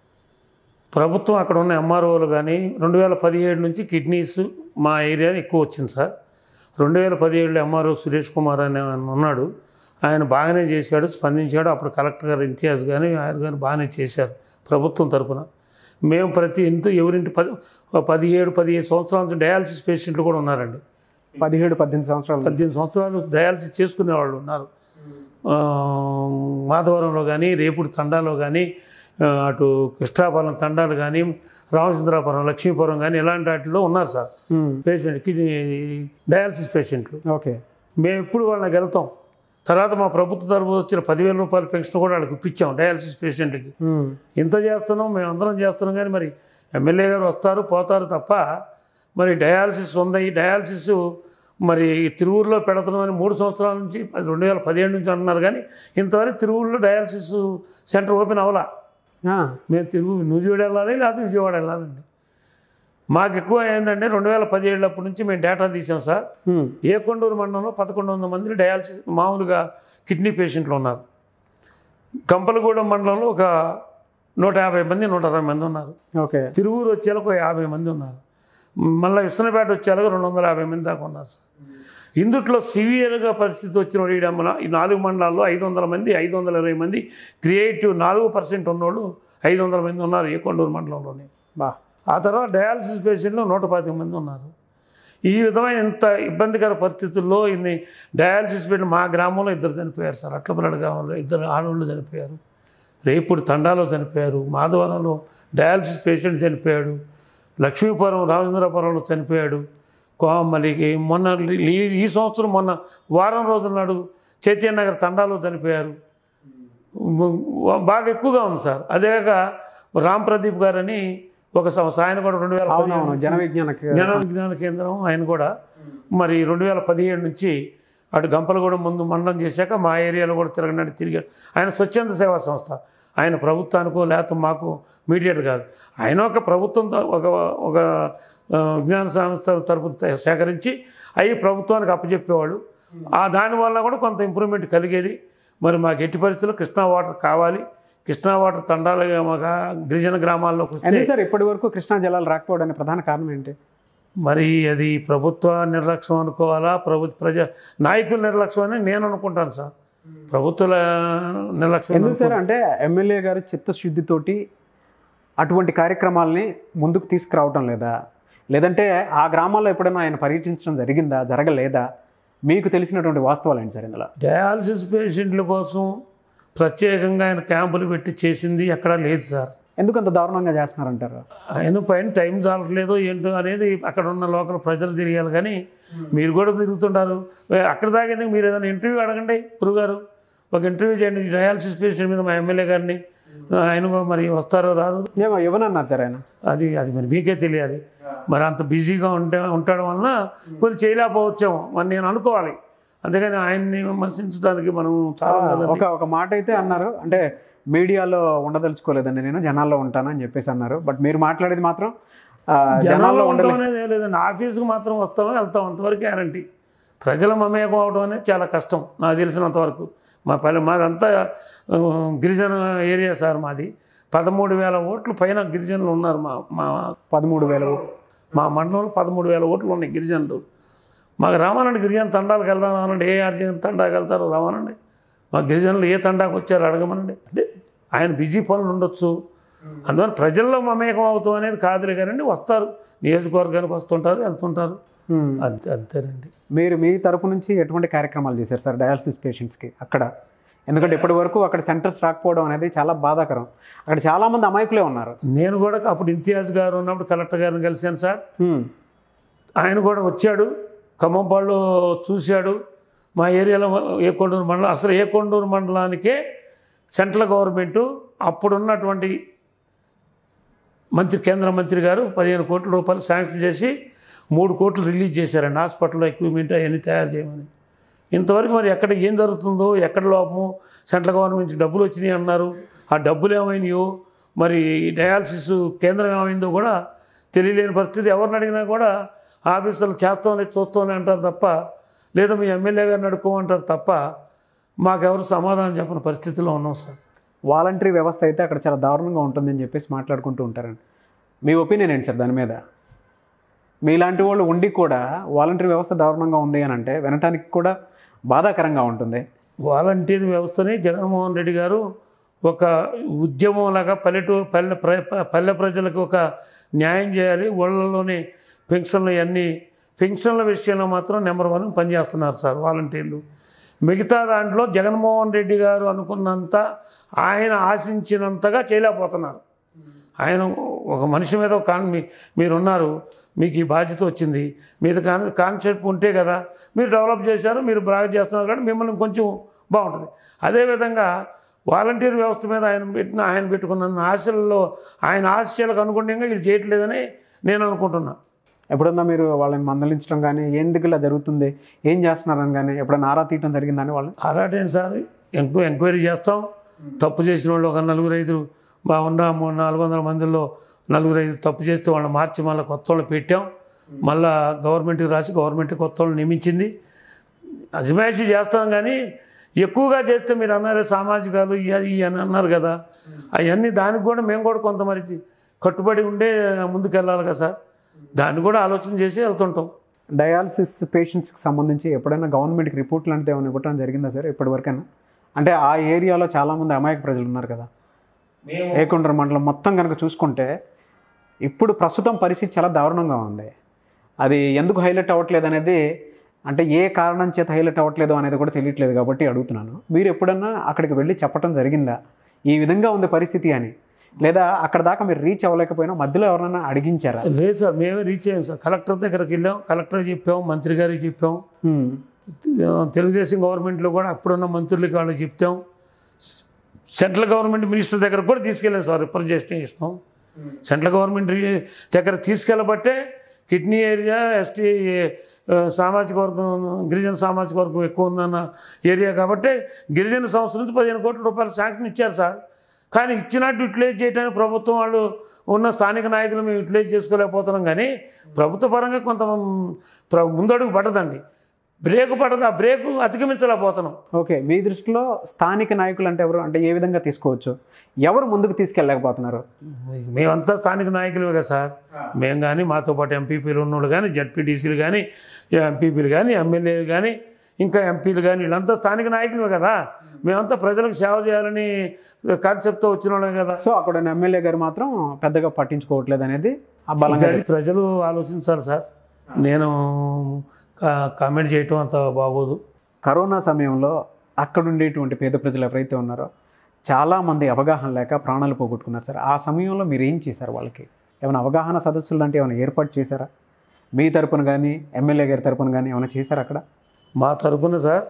ప్రభుత్వం అక్కడ ఉన్న ఎంఆర్ఓలు కానీ రెండు వేల పదిహేడు నుంచి కిడ్నీస్ మా ఏరియా ఎక్కువ వచ్చింది సార్ రెండు వేల పదిహేడులో ఎంఆర్ఓ సురేష్ కుమార్ అనే ఆయన ఉన్నాడు ఆయన బాగానే చేశాడు స్పందించాడు అప్పుడు కలెక్టర్ గారు ఇంతియాజ్ కానీ ఆయన కానీ బాగానే చేశారు ప్రభుత్వం తరపున మేము ప్రతి ఇంటి ఎవరింటి పది పదిహేడు పదిహేడు సంవత్సరాల నుంచి డయాలసిస్ పేషెంట్లు కూడా ఉన్నారండి పదిహేడు పద్దెనిమిది సంవత్సరాలు పద్దెనిమిది సంవత్సరాలు డయాలసిస్ చేసుకునే వాళ్ళు ఉన్నారు ఆ, మాధవరంలో కానీ రేపుడు తండాలో కానీ ఆ, అటు కృష్ణాపురం తండాలు కానీ రామచంద్రాపురం లక్ష్మీపురం కానీ ఇలాంటి వాటిలో ఉన్నారు సార్ ఉమ్, పేషెంట్ కిడ్నీ డయాలసిస్ పేషెంట్లు ఓకే మేము ఎప్పుడు వాళ్ళకి వెళ్తాం తర్వాత మా ప్రభుత్వ తరపు వచ్చిన పదివేల రూపాయల పెన్షన్ కూడా వాళ్ళకి ఇప్పించాం డయాలసిస్ పేషెంట్కి ఉమ్, ఇంత చేస్తున్నాం మేము అందరం చేస్తున్నాం కానీ మరి ఎమ్మెల్యే గారు వస్తారు పోతారు తప్ప మరి డయాలసిస్ ఉంది ఈ డయాలసిస్ మరి తిరువురులో పెడుతున్నామని మూడు సంవత్సరాల నుంచి రెండు వేల పదిహేడు నుంచి అంటున్నారు కానీ ఇంతవరకు తిరువురులో డయాలసిస్ సెంటర్ ఓపెన్ అవ్వాలా ఆ, మేము తిరుగు నూజివీడు వెళ్ళాలి లేకపోతే విజయవాడ వెళ్ళాలండి మాకు ఎక్కువ ఏంటంటే రెండు వేల పదిహేడు అప్పటి నుంచి మేము డేటా తీసాం సార్ ఉమ్, ఏ కొండూరు మండలంలో పదకొండు వందల మంది డయాలసిస్ మామూలుగా కిడ్నీ పేషెంట్లు ఉన్నారు కంపలగూడెం మండలంలో ఒక నూట యాభై మంది నూట అరవై మంది ఉన్నారు ఓకే తిరువూరు వచ్చేలకు ఒక యాభై మంది ఉన్నారు మళ్ళీ విసనపేట వచ్చేలకు రెండు వందల యాభై మంది దాకా ఉన్నారు సార్ ఇందుట్లో సివియర్గా పరిస్థితి వచ్చిన వాడు ఈడ మన ఈ నాలుగు మండలాల్లో ఐదు వందల మంది ఐదు వందల ఇరవై మంది క్రియేటివ్ నాలుగు పర్సెంట్ ఉన్నోళ్ళు ఐదు వందల మంది ఉన్నారు ఏ కొండూరు మండలంలోనే బా ఆ తర్వాత డయాలసిస్ పేషెంట్లు నూట పాతిక మంది ఉన్నారు ఈ విధమైన ఇంత ఇబ్బందికర పరిస్థితుల్లో ఇన్ని డయాలసిస్ పేషెంట్ మా గ్రామంలో ఇద్దరు చనిపోయారు సార్ అట్లపల్లెడ గ్రామంలో ఇద్దరు ఆడవాళ్ళు చనిపోయారు రేపుడు తండాలో చనిపోయారు మాధవరంలో డయాలసిస్ పేషెంట్ చనిపోయాడు లక్ష్మీపురం రామచంద్రపురంలో చనిపోయాడు కో- మళ్ళీ మొన్న ఈ- ఈ సంవత్సరం మొన్న వారం రోజుల నాడు చైతన్య నగర్ తండాలో చనిపోయారు వ- బాగా ఎక్కువగా ఉంది సార్ అదేగాక రామ్ ప్రదీప్ గారని ఒక సంవత్సరం ఆయన కూడా రెండు వేల అవునవును జన విజ్ఞాన కే- జన విజ్ఞాన కేంద్రం ఆయన కూడా మరి రెండు వేల పదిహేడు నుంచి అటు గంపలగూడెం ముందు మండలం చేశాక మా ఏరియాలో కూడా తిరగడానికి తిరిగాడు ఆయన స్వచ్ఛంద సేవా సంస్థ ఆయన ప్రభుత్వానికో లేకపోతే మాకు మీడియేట్ కాదు ఆయన ఒక ప్రభుత్వం త- ఒక ఒక ఆ, విజ్ఞాన సంస్థ తరపున త- సేకరించి అవి ప్రభుత్వానికి అప్పచెప్పేవాళ్ళు ఆ దానివల్ల కూడా కొంత ఇంప్రూవ్మెంట్ కలిగేది మరి మాకు ఎట్టి పరిస్థితుల్లో కృష్ణా వాటర్ కావాలి కృష్ణా వాటర్ తండాల మాకు గిరిజన గ్రామాల్లోకి వస్తే ఎందుకు సార్ ఇప్పటి వరకు కృష్ణా జలాలు రాకపోవడానికి ప్రధాన కారణం ఏంటి మరి అది ప్రభుత్వ నిర్లక్ష్యం అనుకోవాలా ప్రభుత్వ ప్రజా నాయకుల నిర్లక్ష్యం అని నేను అనుకుంటాను సార్ ప్రభుత్వాల నిర్లక్ష్యం ఎందుకు సార్ అంటే ఎమ్మెల్యే గారు చిత్తశుద్ధితోటి అటువంటి కార్యక్రమాల్ని ముందుకు తీసుకురావటం లేదా లేదంటే ఆ గ్రామాల్లో ఎప్పుడైనా ఆయన పర్యటించడం జరిగిందా జరగలేదా మీకు తెలిసినటువంటి వాస్తవాలు ఏంటి సార్ ఇందులో డయాలసిస్ పేషెంట్ల కోసం ప్రత్యేకంగా ఆయన క్యాంపులు పెట్టి చేసింది ఎక్కడా లేదు సార్ ఎందుకు అంత దారుణంగా చేస్తున్నారంటారు ఆయన పైన టైం చాలట్లేదో ఏంటో అనేది అక్కడ ఉన్న లోకల్ ప్రజలు తిరగాలి కానీ మీరు కూడా తిరుగుతుంటారు ఏ, అక్కడ దాకా ఎందుకు మీరు ఏదైనా ఇంటర్వ్యూ అడగండి గురుగారు ఒక ఇంటర్వ్యూ చేయండి డయాలసిస్ పేషెంట్ మీద మా ఎమ్మెల్యే గారిని ఆయన కూడా మరి వస్తారో రారు ఏమో ఇవ్వనన్నారు సార్ ఆయన అది అది మరి మీకే తెలియాలి మరి అంత బిజీగా ఉంటే ఉండడం వలన కొన్ని చేయలేకపోవచ్చాము మరి నేను అనుకోవాలి అందుకని ఆయన్ని విమర్శించడానికి మనం చాలా కదండి. ఒక ఒక మాట అయితే అన్నారు అంటే మీడియాలో ఉండదలుచుకోలేదండి నేను జనాల్లో ఉంటానని చెప్పేసి అన్నారు బట్ మీరు మాట్లాడేది మాత్రం ఆ, జనాల్లో జనాల్లో ఉండలే ఉండడం అనేది ఏం లేదండి ఆఫీస్కి మాత్రం వస్తామో వెళ్తాం అంతవరకు గ్యారంటీ ప్రజల మమేకం అవడం అనేది చాలా కష్టం నాకు తెలిసినంతవరకు మా పల్లె మాదంతా ఆ, గిరిజన ఏరియా సార్ మాది పదమూడు వేల ఓట్లు పైన గిరిజనులు ఉన్నారు మా మా పదమూడు వేలు మా మండలంలో పదమూడు వేల ఓట్లు ఉన్నాయి గిరిజనులు మాకు రామానండి గిరిజన తండాలకు వెళ్దాం రామనండి ఏ అర్జున తండాకి వెళ్తారో రామానండి మా గిరిజనులు ఏ తండాకు వచ్చారో అడగమనండి అంటే ఆయన బిజీ పనులు ఉండొచ్చు అందువల్ల ప్రజల్లో మమేకం అవుతాం అనేది కాదులే కానండి వస్తారు నియోజకవర్గానికి వస్తుంటారు వెళ్తుంటారు ఉమ్. అంతే అంతేనండి మీరు మీ తరపు నుంచి ఎటువంటి కార్యక్రమాలు చేశారు సార్ డయాలసిస్ పేషెంట్స్కి అక్కడ ఎందుకంటే ఇప్పటి వరకు అక్కడ సెంటర్స్ రాకపోవడం అనేది చాలా బాధాకరం అక్కడ చాలామంది అమాయకులే ఉన్నారు నేను కూడా అప్పుడు ఇంతియాజ్ గారు ఉన్నప్పుడు కలెక్టర్ గారిని కలిశాను సార్ ఉమ్. ఆయన కూడా వచ్చాడు ఖమ్మంపాళ్ళు చూశాడు మా ఏరియాలో ఏ కొండూరు మండలం అసలు ఏ కొండూరు మండలానికే సెంట్రల్ గవర్నమెంటు అప్పుడున్నటువంటి మంత్రి కేంద్ర మంత్రి గారు పదిహేను కోట్ల రూపాయలు శాంక్షన్ చేసి మూడు కోట్లు రిలీజ్ చేశారండి హాస్పిటల్లో ఎక్విప్మెంట్ అవన్నీ తయారు చేయమని ఇంతవరకు మరి ఎక్కడ ఏం జరుగుతుందో ఎక్కడ లోపము సెంట్రల్ గవర్నమెంట్ నుంచి డబ్బులు వచ్చినాయి అన్నారు ఆ డబ్బులు ఏమైనాయో మరి ఈ డయాలసిస్ కేంద్రం ఏమైందో కూడా తెలియలేని పరిస్థితి ఎవరిని అడిగినా కూడా ఆఫీసర్లు చేస్తామని చూస్తామని అంటారు తప్ప లేదా మీ ఎమ్మెల్యే గారిని అడుక్కోమంటారు తప్ప మాకెవరు సమాధానం చెప్పని పరిస్థితిలో ఉన్నాం సార్ వాలంటరీ వ్యవస్థ అయితే అక్కడ చాలా దారుణంగా ఉంటుందని చెప్పేసి మాట్లాడుకుంటూ ఉంటారండి మీ ఒపీనియన్ ఏంటి సార్ దాని మీద మీలాంటి వాళ్ళు ఉండి కూడా వాలంటరీ వ్యవస్థ దారుణంగా ఉంది అని అంటే వినటానికి కూడా బాధాకరంగా ఉంటుంది వాలంటీర్ వ్యవస్థని జగన్మోహన్ రెడ్డి గారు ఒక ఉద్యమంలాగా పల్లెటూ పల్లె ప్ర- పల్లె ప్రజలకు ఒక న్యాయం చేయాలి ఊళ్ళలోని పెన్షన్లు అన్నీ పెన్షన్ల విషయంలో మాత్రం నెంబర్ వన్ పనిచేస్తున్నారు సార్ వాలంటీర్లు మిగతా దాంట్లో జగన్మోహన్ రెడ్డి గారు అనుకున్నంత ఆయన ఆశించినంతగా చేయలేకపోతున్నారు ఆయన ఒక మనిషి మీద ఒక కాన్ మీ- మీరున్నారు మీకు ఈ బాధ్యత వచ్చింది మీరు కాన్ కాన్సెప్ట్ ఉంటే కదా మీరు డెవలప్ చేశారు మీరు బాగా చేస్తున్నారు కాబట్టి మిమ్మల్ని కొంచెం బాగుంటుంది అదేవిధంగా వాలంటీర్ వ్యవస్థ మీద ఆయన పెట్టిన ఆయన పెట్టుకున్న ఆశల్లో ఆయన ఆశయాలకు అనుగుణంగా వీళ్ళు చేయట్లేదని నేను అనుకుంటున్నా ఎప్పుడన్నా మీరు వాళ్ళని మందలించడం కానీ ఎందుకు ఇలా జరుగుతుంది ఏం చేస్తున్నారని కానీ ఎప్పుడన్నా ఆరా తీయటం జరిగిందని వాళ్ళు ఆరాటేంటి సార్ ఎంక్వై ఎంక్వైరీ చేస్తాం తప్పు చేసిన వాళ్ళు ఒక నలుగురు ఐదుగురు బాగున్న మూడు నాలుగు వందల మందిలో నలుగురు ఐదు తప్పు చేస్తే వాళ్ళని మార్చి మళ్ళీ కొత్త వాళ్ళని పెట్టాం మళ్ళా గవర్నమెంట్కి రాసి గవర్నమెంట్ కొత్త వాళ్ళని నియమించింది అజమాయిషీ చేస్తాం కానీ ఎక్కువగా చేస్తే మీరు అన్నారే సామాజికాలు ఇవి ఇవి అని అన్నారు కదా అవన్నీ దానికి కూడా మేము కూడా కొంత మరి కట్టుబడి ఉండే ముందుకు వెళ్ళాలి కదా సార్ దాన్ని కూడా ఆలోచన చేసి వెళ్తుంటాం డయాలసిస్ పేషెంట్స్కి సంబంధించి ఎప్పుడైనా గవర్నమెంట్కి రిపోర్ట్ లాంటిది ఏమైనా ఇవ్వడం జరిగిందా సార్ ఇప్పటివరకైనా అంటే ఆ ఏరియాలో చాలామంది అమాయక ప్రజలు ఉన్నారు కదా మేము ఏకొండర మండలం మొత్తం కనుక చూసుకుంటే ఇప్పుడు ప్రస్తుతం పరిస్థితి చాలా దారుణంగా ఉంది అది ఎందుకు హైలైట్ అవ్వట్లేదు అనేది అంటే ఏ కారణం చేత హైలైట్ అవ్వట్లేదు అనేది కూడా తెలియట్లేదు కాబట్టి అడుగుతున్నాను మీరు ఎప్పుడన్నా అక్కడికి వెళ్ళి చెప్పడం జరిగిందా ఈ విధంగా ఉంది పరిస్థితి అని లేదా అక్కడ దాకా మీరు రీచ్ అవ్వలేకపోయినా మధ్యలో ఎవరైనా అడిగించారా లేదు సార్ మేమే రీచ్ అయ్యాం సార్ కలెక్టర్ దగ్గరికి వెళ్ళాం కలెక్టర్ చెప్పాం మంత్రి గారికి చెప్పాం హ్మ్. తెలుగుదేశం గవర్నమెంట్లో కూడా అప్పుడున్న మంత్రులకి వాళ్ళు చెప్తాం సెంట్రల్ గవర్నమెంట్ మినిస్టర్ దగ్గర కూడా తీసుకెళ్ళాం సార్ రిప్రజెంటేషన్ ఇస్తాం సెంట్రల్ గవర్నమెంట్ రి- దగ్గర తీసుకెళ్ళబట్టే కిడ్నీ ఏరియా ఎస్టీ ఆ, సామాజిక వర్గం గిరిజన సామాజిక వర్గం ఎక్కువ ఉందన్న ఏరియా కాబట్టి గిరిజన సంస్థ నుంచి పదిహేను కోట్ల రూపాయలు శాంక్షన్ ఇచ్చారు సార్ కానీ ఇచ్చినట్టు యూటిలైజ్ చేయడానికి ప్రభుత్వం వాళ్ళు ఉన్న స్థానిక నాయకులు మేము యూటిలైజ్ చేసుకోలేకపోతున్నాం కానీ ప్రభుత్వ పరంగా కొంత ప్ర- ముందడుగు పడదండి బ్రేక్ పడదు ఆ బ్రేక్ అధిగమించలేకపోతున్నాం ఓకే మీ దృష్టిలో స్థానిక నాయకులు అంటే ఎవరు అంటే ఏ విధంగా తీసుకోవచ్చు ఎవరు ముందుకు తీసుకెళ్ళలేకపోతున్నారు మేమంతా స్థానిక నాయకులే కదా సార్ మేము కానీ మాతో పాటు ఎంపీపీలు ఉన్నోళ్ళు కానీ జడ్పీటీసీలు కానీ ఎంపీపీలు కానీ ఎమ్మెల్యేలు కానీ ఇంకా ఎంపీలు కానీ వీళ్ళంతా స్థానిక నాయకులే కదా మేమంతా ప్రజలకు సేవ చేయాలని కాన్సెప్ట్తో వచ్చిన వాళ్ళే కదా సో అక్కడ ఉన్న ఎమ్మెల్యే గారు మాత్రం పెద్దగా పట్టించుకోవట్లేదు అనేది ఆ బలంగా అది ప్రజలు ఆలోచించాలి సార్ నేను కా- కామెంట్ చేయటం అంత బాగోదు కరోనా సమయంలో అక్కడ ఉండేటువంటి పేద ప్రజలు ఎవరైతే ఉన్నారో చాలామంది అవగాహన లేక ప్రాణాలు పోగొట్టుకున్నారు సార్ ఆ సమయంలో మీరు ఏం చేశారు వాళ్ళకి ఏమైనా అవగాహన సదస్సులు లాంటివి ఏమైనా ఏర్పాటు చేశారా మీ తరపున కానీ ఎమ్మెల్యే గారి తరపున కానీ ఏమైనా చేశారా అక్కడ మా తరపున సార్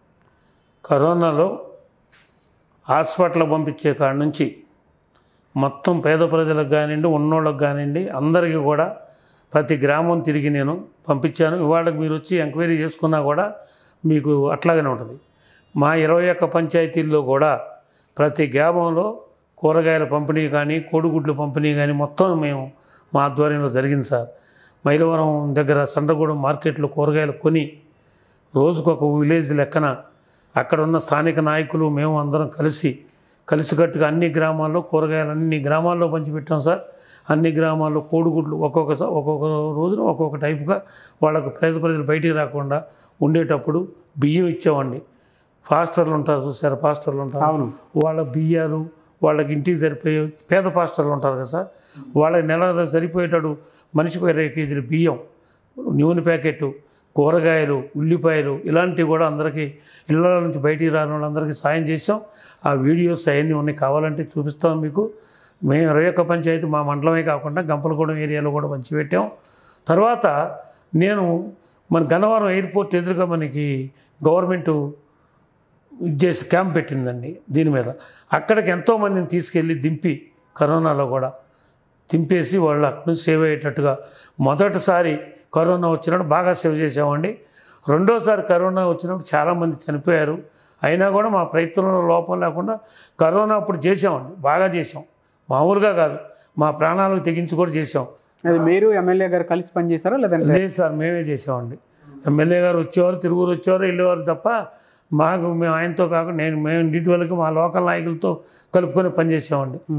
కరోనాలో హాస్పిటల్ పంపించే కాడ నుంచి మొత్తం పేద ప్రజలకు కానివ్వండి ఉన్నోళ్ళకి కానివ్వండి అందరికీ కూడా ప్రతి గ్రామం తిరిగి నేను పంపించాను ఇవాళకి మీరు వచ్చి ఎంక్వైరీ చేసుకున్నా కూడా మీకు అట్లాగనే ఉంటుంది మా ఇరవై ఒక్క పంచాయతీల్లో కూడా ప్రతి గ్రామంలో కూరగాయల పంపిణీ కానీ కోడిగుడ్లు పంపిణీ కానీ మొత్తం మేము మా ఆధ్వర్యంలో జరిగింది సార్ మైలవరం దగ్గర సండ్రగూడెం మార్కెట్లో కూరగాయలు కొని రోజుకొక విలేజ్ లెక్కన అక్కడ ఉన్న స్థానిక నాయకులు మేము అందరం కలిసి కలిసికట్టుగా అన్ని గ్రామాల్లో కూరగాయలు అన్ని గ్రామాల్లో పంచిపెట్టాం సార్ అన్ని గ్రామాల్లో కోడిగుడ్లు ఒక్కొక్క స- ఒక్కొక్క రోజున ఒక్కొక్క టైపుగా వాళ్ళకు పేద ప్రజలు బయటికి రాకుండా ఉండేటప్పుడు బియ్యం ఇచ్చామండి పాస్టర్లు ఉంటారు చూసారు పాస్టర్లు ఉంటారు అవును వాళ్ళ బియ్యాలు వాళ్ళకి ఇంటికి సరిపోయే పేద పాస్టర్లు ఉంటారు కదా సార్ వాళ్ళకి నెల సరిపోయేటట్టు మనిషికి ఇరవై కేజీలు బియ్యం నూనె ప్యాకెట్ కూరగాయలు ఉల్లిపాయలు ఇలాంటివి కూడా అందరికీ ఇళ్ళ నుంచి బయటికి రాని వాళ్ళందరికీ సాయం చేసాం ఆ వీడియోస్ అవన్నీ ఉన్నాయి కావాలంటే చూపిస్తాం మీకు మేము ఇరవై ఒక్క పంచాయతీ మా మండలమే కాకుండా గంపలగూడెం ఏరియాలో కూడా పంచిపెట్టాం తర్వాత నేను మన గన్నవరం ఎయిర్పోర్ట్ ఎదురుగా మనకి గవర్నమెంటు ఇది చేసి క్యాంప్ పెట్టిందండి దీని మీద అక్కడికి ఎంతోమందిని తీసుకెళ్ళి దింపి కరోనాలో కూడా దింపేసి వాళ్ళు అక్కడి నుంచి సేవ్ అయ్యేటట్టుగా మొదటిసారి కరోనా వచ్చినప్పుడు బాగా సేవ్ చేసామండి రెండోసారి కరోనా వచ్చినప్పుడు చాలామంది చనిపోయారు అయినా కూడా మా ప్రయత్నంలో లోపం లేకుండా కరోనా అప్పుడు చేసామండి బాగా చేసాం మామూలుగా కాదు మా ప్రాణాలకు తెగించి కూడా చేసాం అది మీరు ఎమ్మెల్యే గారు కలిసి పనిచేశారా లేదంటే లేదు సార్ మేమే చేసామండి ఎమ్మెల్యే గారు వచ్చేవారు తిరుగురు వచ్చేవారు వెళ్ళేవారు తప్ప మాకు మేము ఆయనతో కాకుండా నేను మేము ఇండివిజువల్గా మా లోకల్ నాయకులతో కలుపుకొని పనిచేసామండి ఉమ్.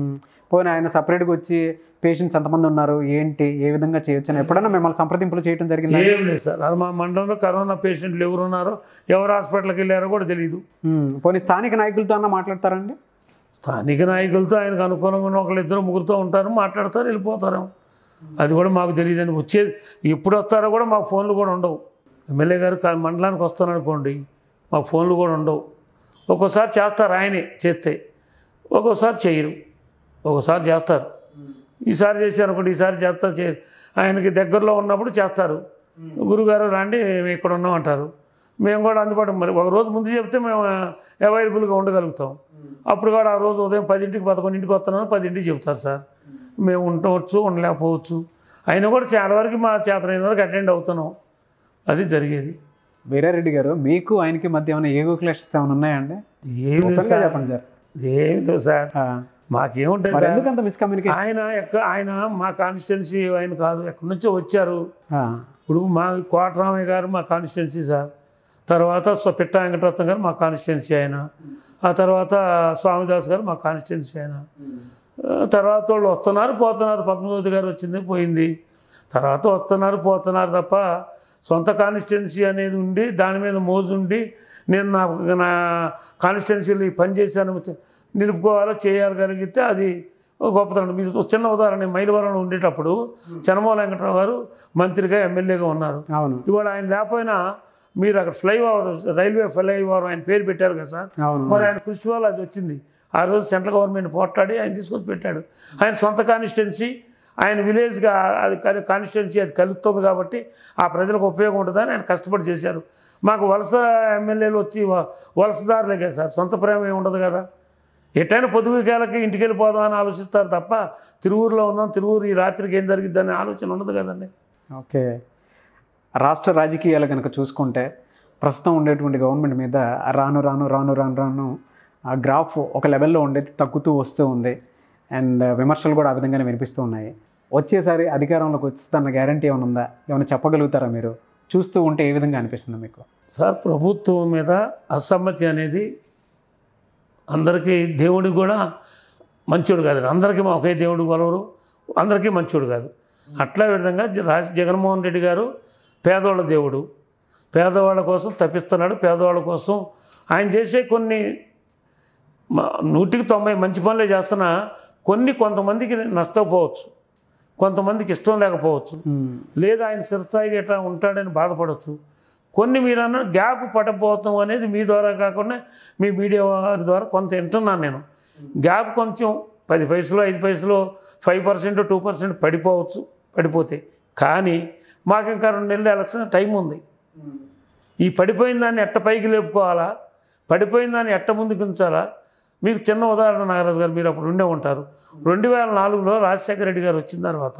పోనీ ఆయన సపరేట్గా వచ్చి పేషెంట్స్ ఎంతమంది ఉన్నారు ఏంటి ఏ విధంగా చేయొచ్చు అని ఎప్పుడైనా మిమ్మల్ని సంప్రదింపులు చేయడం జరిగింది ఏం లేదు సార్ అది మా మండలంలో కరోనా పేషెంట్లు ఎవరు ఉన్నారో ఎవరు హాస్పిటల్కి వెళ్ళారో కూడా తెలియదు పోనీ స్థానిక నాయకులతో అన్న మాట్లాడతారండి స్థానిక నాయకులతో ఆయనకు అనుకూలంగా ఉన్న ఒకళ్ళు ఇద్దరు ముగ్గురుతో ఉంటారు మాట్లాడతారు వెళ్ళిపోతారు అది కూడా మాకు తెలియదండి వచ్చేది ఎప్పుడు వస్తారో కూడా మాకు ఫోన్లు కూడా ఉండవు ఎమ్మెల్యే గారు కా- మండలానికి వస్తాను అనుకోండి మాకు ఫోన్లు కూడా ఉండవు ఒక్కోసారి చేస్తారు ఆయనే చేస్తే ఒక్కోసారి చేయరు ఒక్కోసారి చేస్తారు ఈసారి చేశారు అనుకోండి ఈసారి చేస్తారు చేయరు ఆయనకి దగ్గరలో ఉన్నప్పుడు చేస్తారు గురుగారు రండి మేము ఇక్కడ ఉన్నాం అంటారు మేము కూడా అందుబాటు మరి ఒక రోజు ముందు చెప్తే మేము అవైలబుల్గా ఉండగలుగుతాం అప్పుడు కూడా ఆ రోజు ఉదయం పదింటికి పదకొండింటికి వస్తున్నాను పదింటికి చెప్తారు సార్ మేము ఉండవచ్చు ఉండలేకపోవచ్చు అయినా కూడా చాలా వరకు మా చేతనైన వరకు అటెండ్ అవుతున్నాం అది జరిగేది వీరారెడ్డి గారు మీకు ఆయనకి మధ్య ఏమైనా ఏగో క్లాషెస్ ఏమైనా ఉన్నాయండి ఏమి లేదు ఓపెన్గా సార్ చెప్పండి సార్ ఏమి లేదు సార్ ఆ, మాకేముంటుంది మరి సార్ ఎందుకు అంత మిస్కమ్యూనికేషన్ ఆయన ఎక్కడ ఆయన మా కాన్స్టిట్యున్సీ ఆయన కాదు ఎక్కడి నుంచో వచ్చారు ఇప్పుడు మా కోటరామయ్య గారు మా కాన్స్టిట్యున్సీ సార్ తర్వాత స్వ- పిట్ట వెంకటరత్న గారు మా కాన్స్టిట్యున్సీ ఆయన ఆ తర్వాత స్వామిదాస్ గారు మా కాన్స్టిట్యున్సీ ఆయన ఆ, తర్వాత వాళ్ళు వస్తున్నారు పోతున్నారు పద్మావతి గారు వచ్చింది పోయింది తర్వాత వస్తున్నారు పోతున్నారు తప్ప సొంత కాన్స్టిట్యున్సీ అనేది ఉండి దాని మీద మోజు ఉండి నేను నా నా కాన్స్టిట్యున్సీలో ఈ పని చేశాను నిలుపుకోవాలో చేయగలిగితే అది ఒక గొప్పతనం మీకు ఒక చిన్న ఉదాహరణ నేను మైలవరంలో ఉండేటప్పుడు చనమోల వెంకటరావు గారు మంత్రిగా ఎమ్మెల్యేగా ఉన్నారు అవును ఇవాళ ఆయన లేకపోయినా మీరు అక్కడ ఫ్లైఓవర్ రైల్వే ఫ్లైఓవర్ ఆయన పేరు పెట్టారు కదా సార్ అవును మరి ఆయన కృషి వల్ల అది వచ్చింది ఆ రోజు సెంట్రల్ గవర్నమెంట్ పోట్లాడి ఆయన తీసుకొచ్చి పెట్టాడు ఆయన సొంత కాన్స్టిట్యున్సీ ఆయన విలేజ్గా అది కాన్స్టిట్యున్సీ అది కలుస్తుంది కాబట్టి ఆ ప్రజలకు ఉపయోగం ఉంటుందని ఆయన కష్టపడి చేశారు మాకు వలస ఎమ్మెల్యేలు వచ్చి వ- వలసదారులే కదా సార్ సొంత ప్రేమ ఏమి ఉండదు కదా ఎటైనా పొదుగుకేలకి ఇంటికి వెళ్ళిపోదాం అని ఆలోచిస్తారు తప్ప తిరువురులో ఉందాం తిరువురు ఈ రాత్రికి ఏం జరిగిద్దని ఆలోచన ఉండదు కదండి ఓకే రాష్ట్ర రాజకీయాలు కనుక చూసుకుంటే ప్రస్తుతం ఉండేటువంటి గవర్నమెంట్ మీద రాను రాను రాను రాను రాను ఆ గ్రాఫ్ ఒక లెవెల్లో ఉండేది తగ్గుతూ వస్తూ ఉంది అండ్ విమర్శలు కూడా ఆ విధంగానే వినిపిస్తూ ఉన్నాయి వచ్చేసారి అధికారంలోకి వస్తుందన్న గ్యారంటీ ఏమైనా ఉందా ఏమైనా చెప్పగలుగుతారా మీరు చూస్తూ ఉంటే ఏ విధంగా అనిపిస్తుంది మీకు సార్ ప్రభుత్వం మీద అసమ్మతి అనేది అందరికీ దేవుడికి కూడా మంచోడు కాదు అందరికీ మా ఒకే దేవుడు గొలవరు అందరికీ మంచోడు కాదు అట్లా విధంగా జ- రాజ జగన్మోహన్ రెడ్డి గారు పేదవాళ్ళ దేవుడు పేదవాళ్ళ కోసం తప్పిస్తున్నాడు పేదవాళ్ళ కోసం ఆయన చేసే కొన్ని మ- నూటికి తొంభై మంచి పనులే చేస్తున్నా కొన్ని కొంతమందికి నష్టపోవచ్చు కొంతమందికి ఇష్టం లేకపోవచ్చు లేదా ఆయన చిరస్థాయిగా ఎట్లా ఉంటాడని బాధపడవచ్చు కొన్ని మీరు అన్న గ్యాప్ పడపోతాం అనేది మీ ద్వారా కాకుండా మీ మీడియా వారి ద్వారా కొంత వింటున్నాను నేను గ్యాప్ కొంచెం పది పైసలు ఐదు పైసలు ఫైవ్ పర్సెంట్ టూ పర్సెంట్ పడిపోవచ్చు పడిపోతే కానీ మాకు ఇంకా రెండు నెలలు ఎలక్షన్ టైం ఉంది ఈ పడిపోయిన దాన్ని ఎట్ట పైకి లేపుకోవాలా పడిపోయిన దాన్ని ఎట్ట ముందుకు ఉంచాలా మీకు చిన్న ఉదాహరణ నాగరాజు గారు మీరు అప్పుడు ఉండే ఉంటారు రెండు వేల నాలుగులో రాజశేఖర రెడ్డి గారు వచ్చిన తర్వాత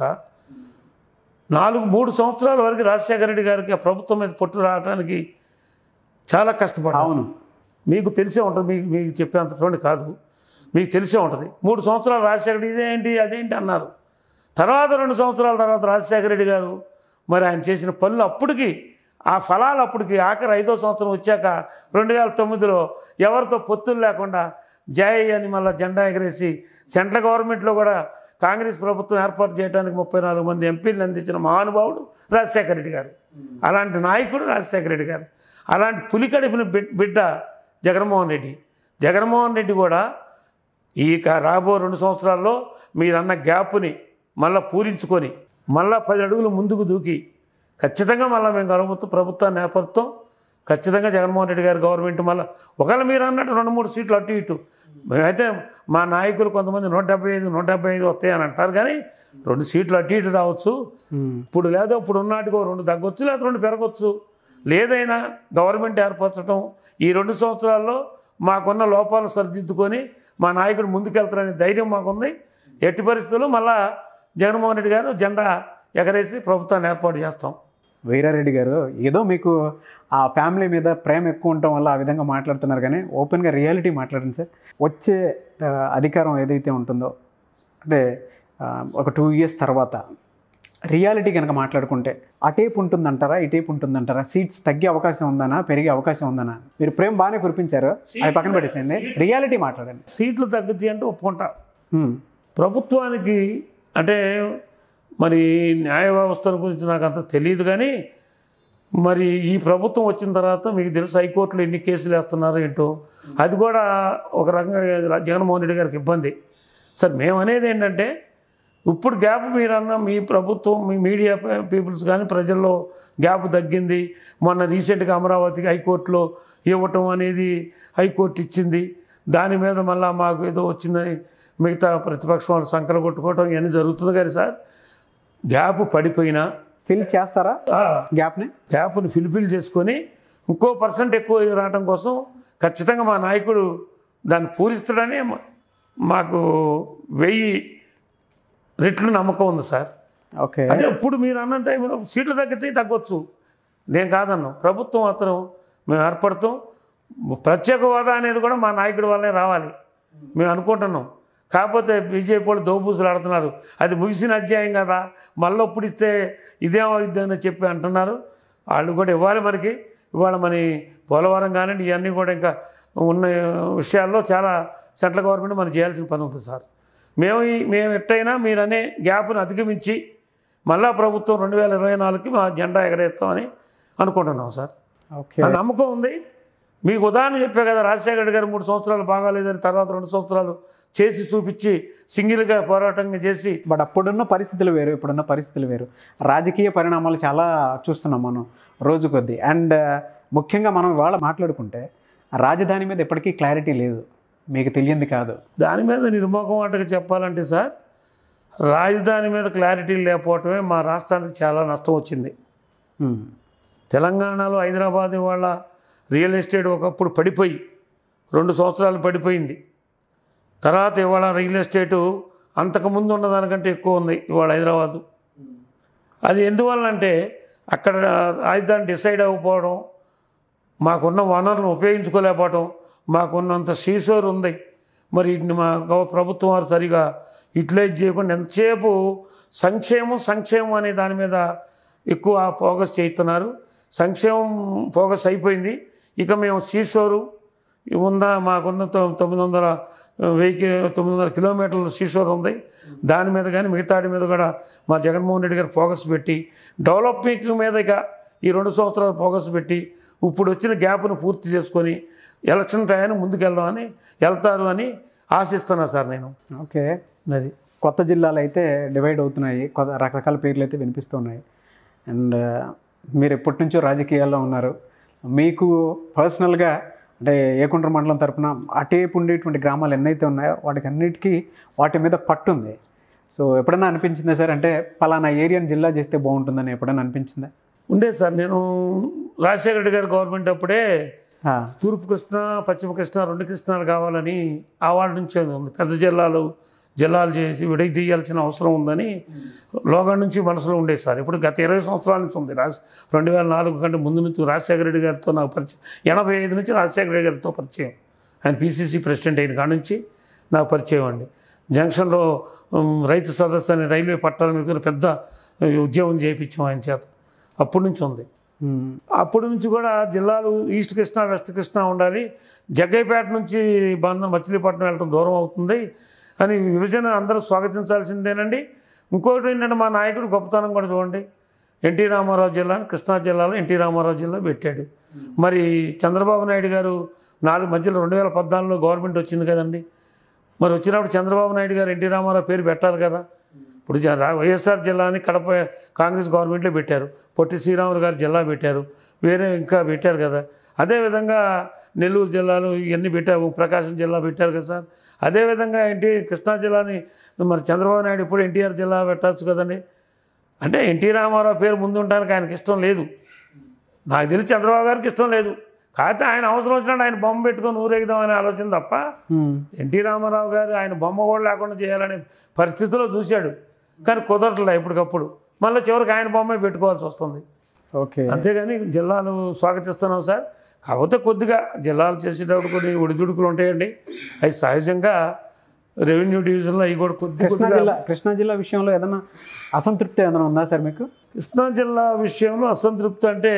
నాలుగు మూడు సంవత్సరాల వరకు రాజశేఖర రెడ్డి గారికి ఆ ప్రభుత్వం మీద పొట్టు రావడానికి చాలా కష్టపడ్డారు అవును మీకు తెలిసే ఉంటుంది మీకు మీకు చెప్పేంతటువంటి కాదు మీకు తెలిసే ఉంటుంది మూడు సంవత్సరాలు రాజశేఖర రెడ్డి ఇదేంటి అదేంటి అన్నారు తర్వాత రెండు సంవత్సరాల తర్వాత రాజశేఖర రెడ్డి గారు మరి ఆయన చేసిన పనులు అప్పటికి ఆ ఫలాలు అప్పటికి ఆఖరి ఐదో సంవత్సరం వచ్చాక రెండు వేల తొమ్మిదిలో ఎవరితో పొత్తులు లేకుండా జై అని మళ్ళీ జెండా ఎగరేసి సెంట్రల్ గవర్నమెంట్లో కూడా కాంగ్రెస్ ప్రభుత్వం ఏర్పాటు చేయడానికి ముప్పై నాలుగు మంది ఎంపీలను అందించిన మహానుభావుడు రాజశేఖర రెడ్డి గారు అలాంటి నాయకుడు రాజశేఖర రెడ్డి గారు అలాంటి పులికడిపిన బిడ్- బిడ్డ జగన్మోహన్ రెడ్డి జగన్మోహన్ రెడ్డి కూడా ఈ క- రాబో రెండు సంవత్సరాల్లో మీరన్న గ్యాప్ని మళ్ళీ పూరించుకొని మళ్ళా పది అడుగులు ముందుకు దూకి ఖచ్చితంగా మళ్ళీ మేము ప్రభుత్వ ప్రభుత్వాన్ని ఏర్పరుస్తాం ఖచ్చితంగా జగన్మోహన్ రెడ్డి గారి గవర్నమెంట్ మళ్ళీ ఒకవేళ మీరు అన్నట్టు రెండు మూడు సీట్లు అటు ఇటు మేమైతే మా నాయకులు కొంతమంది నూట డెబ్బై ఐదు నూట డెబ్బై ఐదు వస్తాయని అంటారు కానీ రెండు సీట్లు అటు ఇటు రావచ్చు ఇప్పుడు లేదా ఇప్పుడు ఉన్నాటికో రెండు తగ్గొచ్చు లేదా రెండు పెరగచ్చు లేదైనా గవర్నమెంట్ ఏర్పరచడం ఈ రెండు సంవత్సరాల్లో మాకున్న లోపాలు సరిదిద్దుకొని మా నాయకుడు ముందుకెళ్తారనే ధైర్యం మాకుంది ఎట్టి పరిస్థితుల్లో మళ్ళా జగన్మోహన్ రెడ్డి గారు జెండా ఎగరేసి ప్రభుత్వాన్ని ఏర్పాటు చేస్తాం వీరారెడ్డి గారు ఏదో మీకు ఆ ఫ్యామిలీ మీద ప్రేమ ఎక్కువ ఉండటం వల్ల ఆ విధంగా మాట్లాడుతున్నారు కానీ ఓపెన్గా రియాలిటీ మాట్లాడండి సార్ వచ్చే ఆ, అధికారం ఏదైతే ఉంటుందో అంటే ఆ, ఒక టూ ఇయర్స్ తర్వాత రియాలిటీ కనుక మాట్లాడుకుంటే ఆ టేప్ ఉంటుందంటారా ఈ టేప్ ఉంటుందంటారా సీట్స్ తగ్గే అవకాశం ఉందనా పెరిగే అవకాశం ఉందనా మీరు ప్రేమ బాగానే కురిపించారు అది పక్కన పెట్టేసేయండి రియాలిటీ మాట్లాడండి సీట్లు తగ్గుతాయి అంటే ఒప్పుకుంటా హ్మ్. ప్రభుత్వానికి అంటే మరి న్యాయ వ్యవస్థల గురించి నాకు అంత తెలియదు కానీ మరి ఈ ప్రభుత్వం వచ్చిన తర్వాత మీకు తెలుసు హైకోర్టులో ఎన్ని కేసులు వేస్తున్నారు ఏంటో అది కూడా ఒక రకంగా జగన్మోహన్ రెడ్డి గారికి ఇబ్బంది సార్ మేము అనేది ఏంటంటే ఇప్పుడు గ్యాప్ మీరన్న మీ ప్రభుత్వం మీ మీడియా పీపుల్స్ కానీ ప్రజల్లో గ్యాప్ తగ్గింది మొన్న రీసెంట్గా అమరావతికి హైకోర్టులో ఇవ్వటం అనేది హైకోర్టు ఇచ్చింది దాని మీద మళ్ళీ మాకు ఏదో వచ్చిందని మిగతా ప్రతిపక్షం వాళ్ళు సంకలు కొట్టుకోవటం ఇవన్నీ జరుగుతుంది కానీ సార్ గ్యాప్ పడిపోయినా ఫిల్ చేస్తారా ఆ, గ్యాప్ని గ్యాప్ని ఫిల్ఫిల్ చేసుకొని ఇంకో పర్సెంట్ ఎక్కువ రావడం కోసం ఖచ్చితంగా మా నాయకుడు దాన్ని పూరిస్తాడని మా- మాకు వెయ్యి రెట్లు నమ్మకం ఉంది సార్ ఓకే అంటే ఇప్పుడు మీరు అన్న టైంలో సీట్లు తగ్గితే తగ్గొచ్చు నేను కాదన్నాం ప్రభుత్వం అతను మేము ఏర్పడతాం ప్రత్యేక హోదా అనేది కూడా మా నాయకుడి వల్లే రావాలి మేము అనుకుంటున్నాం కాకపోతే బీజేపీ వాళ్ళు దోబూసులు ఆడుతున్నారు అది ముగిసిన అధ్యాయం కదా మళ్ళీ ఇప్పుడు ఇస్తే ఇదేమవుద్ది అని చెప్పి అంటున్నారు వాళ్ళు కూడా ఇవ్వాలి మనకి ఇవాళ మన పోలవరం కానివ్వండి ఇవన్నీ కూడా ఇంకా ఉన్న విషయాల్లో చాలా సెంట్రల్ గవర్నమెంట్ మనం చేయాల్సిన పని ఉంది సార్ మేము ఈ- మేము ఎట్టయినా మీరు అనే గ్యాప్ను అధిగమించి మళ్ళా ప్రభుత్వం రెండు వేల ఇరవై నాలుగుకి మా జెండా ఎగరేస్తామని అనుకుంటున్నాం సార్ ఓకే నా నమ్మకం ఉంది మీకు ఉదాహరణ చెప్పే కదా రాజశేఖర రెడ్డి గారు మూడు సంవత్సరాలు బాగాలేదని తర్వాత రెండు సంవత్సరాలు చేసి చూపించి సింగిల్గా పోరాటంగా చేసి బట్ అప్పుడున్న పరిస్థితులు వేరు ఇప్పుడున్న పరిస్థితులు వేరు రాజకీయ పరిణామాలు చాలా చూస్తున్నాం మనం రోజు కొద్దీ అండ్ ముఖ్యంగా మనం ఇవాళ మాట్లాడుకుంటే రాజధాని మీద ఎప్పటికీ క్లారిటీ లేదు మీకు తెలియంది కాదు దాని మీద నిర్మోహం వాటికి చెప్పాలంటే సార్ రాజధాని మీద క్లారిటీ లేకపోవటమే మా రాష్ట్రానికి చాలా నష్టం వచ్చింది Hmm. తెలంగాణలో హైదరాబాద్ ఇవాళ రియల్ ఎస్టేట్ ఒకప్పుడు పడిపోయి రెండు సంవత్సరాలు పడిపోయింది తర్వాత ఇవాళ రియల్ ఎస్టేటు అంతకుముందు ఉన్న దానికంటే ఎక్కువ ఉంది ఇవాళ హైదరాబాదు అది ఎందువల్లంటే అక్కడ రాజధాని డిసైడ్ అవ్వకపోవడం మాకున్న వనరులను ఉపయోగించుకోలేకపోవడం మాకున్నంత సీసోర్ ఉంది మరి వీటిని మా గవ- ప్రభుత్వం వారు సరిగా యూటిలైజ్ చేయకుండా ఎంతసేపు సంక్షేమం సంక్షేమం అనే దాని మీద ఎక్కువ ఫోకస్ చేస్తున్నారు సంక్షేమం ఫోకస్ అయిపోయింది ఇక మేము సీసోరు ఉందా మాకున్న తొ- తొమ్మిది వందల వెయ్యి కి- తొమ్మిది వందల కిలోమీటర్ల సీసోర్ ఉంది దాని మీద కానీ మిగతాటి మీద కూడా మా జగన్మోహన్ రెడ్డి గారు ఫోకస్ పెట్టి డెవలపింగ్ మీద ఇక ఈ రెండు సంవత్సరాలు ఫోకస్ పెట్టి ఇప్పుడు వచ్చిన గ్యాప్ను పూర్తి చేసుకొని ఎలక్షన్ టయాన్ని ముందుకెళ్దామని వెళ్తారు అని ఆశిస్తున్నా సార్ నేను ఓకే అది కొత్త జిల్లాలు అయితే డివైడ్ అవుతున్నాయి కొత్త రకరకాల పేర్లు అయితే వినిపిస్తున్నాయి అండ్ మీరు ఎప్పటి నుంచో రాజకీయాల్లో ఉన్నారు మీకు పర్సనల్గా అంటే ఏకుంట్ర మండలం తరపున అటేపు ఉండేటువంటి గ్రామాలు ఎన్నైతే ఉన్నాయో వాటికి అన్నిటికీ వాటి మీద పట్టు ఉంది సో ఎప్పుడైనా అనిపించిందా సార్ అంటే పలానా ఏరియాని జిల్లా చేస్తే బాగుంటుందని ఎప్పుడైనా అనిపించిందా ఉండేది సార్ నేను రాజశేఖర రెడ్డి గారి గవర్నమెంట్ అప్పుడే ఆ, తూర్పు కృష్ణ పశ్చిమ కృష్ణ రెండు కృష్ణాలు కావాలని ఆ వాళ్ళ నుంచే ఉంది పెద్ద జిల్లాలు జిల్లాలు చేసి విడై తీయాల్సిన అవసరం ఉందని లోగం నుంచి మనసులో ఉండేది సార్ ఇప్పుడు గత ఇరవై సంవత్సరాల నుంచి ఉంది రాజ్ రెండు వేల నాలుగు కంటే ముందు నుంచి రాజశేఖర రెడ్డి గారితో నాకు పరిచయం ఎనభై ఐదు నుంచి రాజశేఖర రెడ్డి గారితో పరిచయం ఆయన పీసీసీ ప్రెసిడెంట్ అయిన కాడ నుంచి నాకు పరిచయం అండి జంక్షన్లో ఉమ్, రైతు సదస్సు అని రైల్వే పట్టాల మీద పెద్ద ఉద్యమం చేయించాం ఆయన చేత అప్పటి నుంచి ఉంది ఉమ్, అప్పటి నుంచి కూడా జిల్లాలు ఈస్ట్ కృష్ణ వెస్ట్ కృష్ణ ఉండాలి జగ్గైపేట నుంచి బంధం మచిలీపట్నం వెళ్ళడం దూరం అవుతుంది అని విభజన అందరూ స్వాగతించాల్సిందేనండి ఇంకొకటి ఏంటంటే మా నాయకుడు గొప్పతనం కూడా చూడండి ఎన్టీ రామారావు జిల్లాని కృష్ణా జిల్లాలో ఎన్టీ రామారావు జిల్లా పెట్టాడు మరి చంద్రబాబు నాయుడు గారు నాలుగు మధ్యలో రెండు వేల పద్నాలుగులో గవర్నమెంట్ వచ్చింది కదండి మరి వచ్చినప్పుడు చంద్రబాబు నాయుడు గారు ఎన్టీ రామారావు పేరు పెట్టాలి కదా ఇప్పుడు జ- రా- వైఎస్ఆర్ జిల్లాని కడప కాంగ్రెస్ గవర్నమెంట్లో పెట్టారు పొట్టి శ్రీరాములు గారు జిల్లా పెట్టారు వేరే ఇంకా పెట్టారు కదా అదేవిధంగా నెల్లూరు జిల్లాలు ఇవన్నీ పెట్టారు ప్రకాశం జిల్లా పెట్టారు కదా సార్ అదేవిధంగా ఏంటి కృష్ణా జిల్లాని మరి చంద్రబాబు నాయుడు ఇప్పుడు ఎన్టీఆర్ జిల్లా పెట్టచ్చు కదండి అంటే ఎన్టీ రామారావు పేరు ముందు ఉండడానికి ఆయనకి ఇష్టం లేదు నాకు తెలిసి చంద్రబాబు గారికి ఇష్టం లేదు కాకపోతే ఆయన అవసరం వచ్చినట్టు ఆయన బొమ్మ పెట్టుకొని ఊరేగుదామనే ఆలోచన తప్ప ఉమ్, ఎన్టీ రామారావు గారు ఆయన బొమ్మ కూడా లేకుండా చేయాలనే పరిస్థితిలో చూశాడు కానీ కుదరట్లే ఇప్పటికప్పుడు మళ్ళీ చివరికి ఆయన బొమ్మే పెట్టుకోవాల్సి వస్తుంది ఓకే అంతేగాని జిల్లాలు స్వాగతిస్తున్నాం సార్ కాకపోతే కొద్దిగా జిల్లాలు చేసేటప్పుడు కొన్ని ఒడిదుడుకులు ఉంటాయండి అవి సహజంగా రెవెన్యూ డివిజన్లో అవి కూడా కొద్ది కృష్ణా కొద్దిగా జిల్లా కృష్ణా జిల్లా విషయంలో ఏదైనా అసంతృప్తి ఏదైనా ఉందా సార్ మీకు కృష్ణా జిల్లా విషయంలో అసంతృప్తి అంటే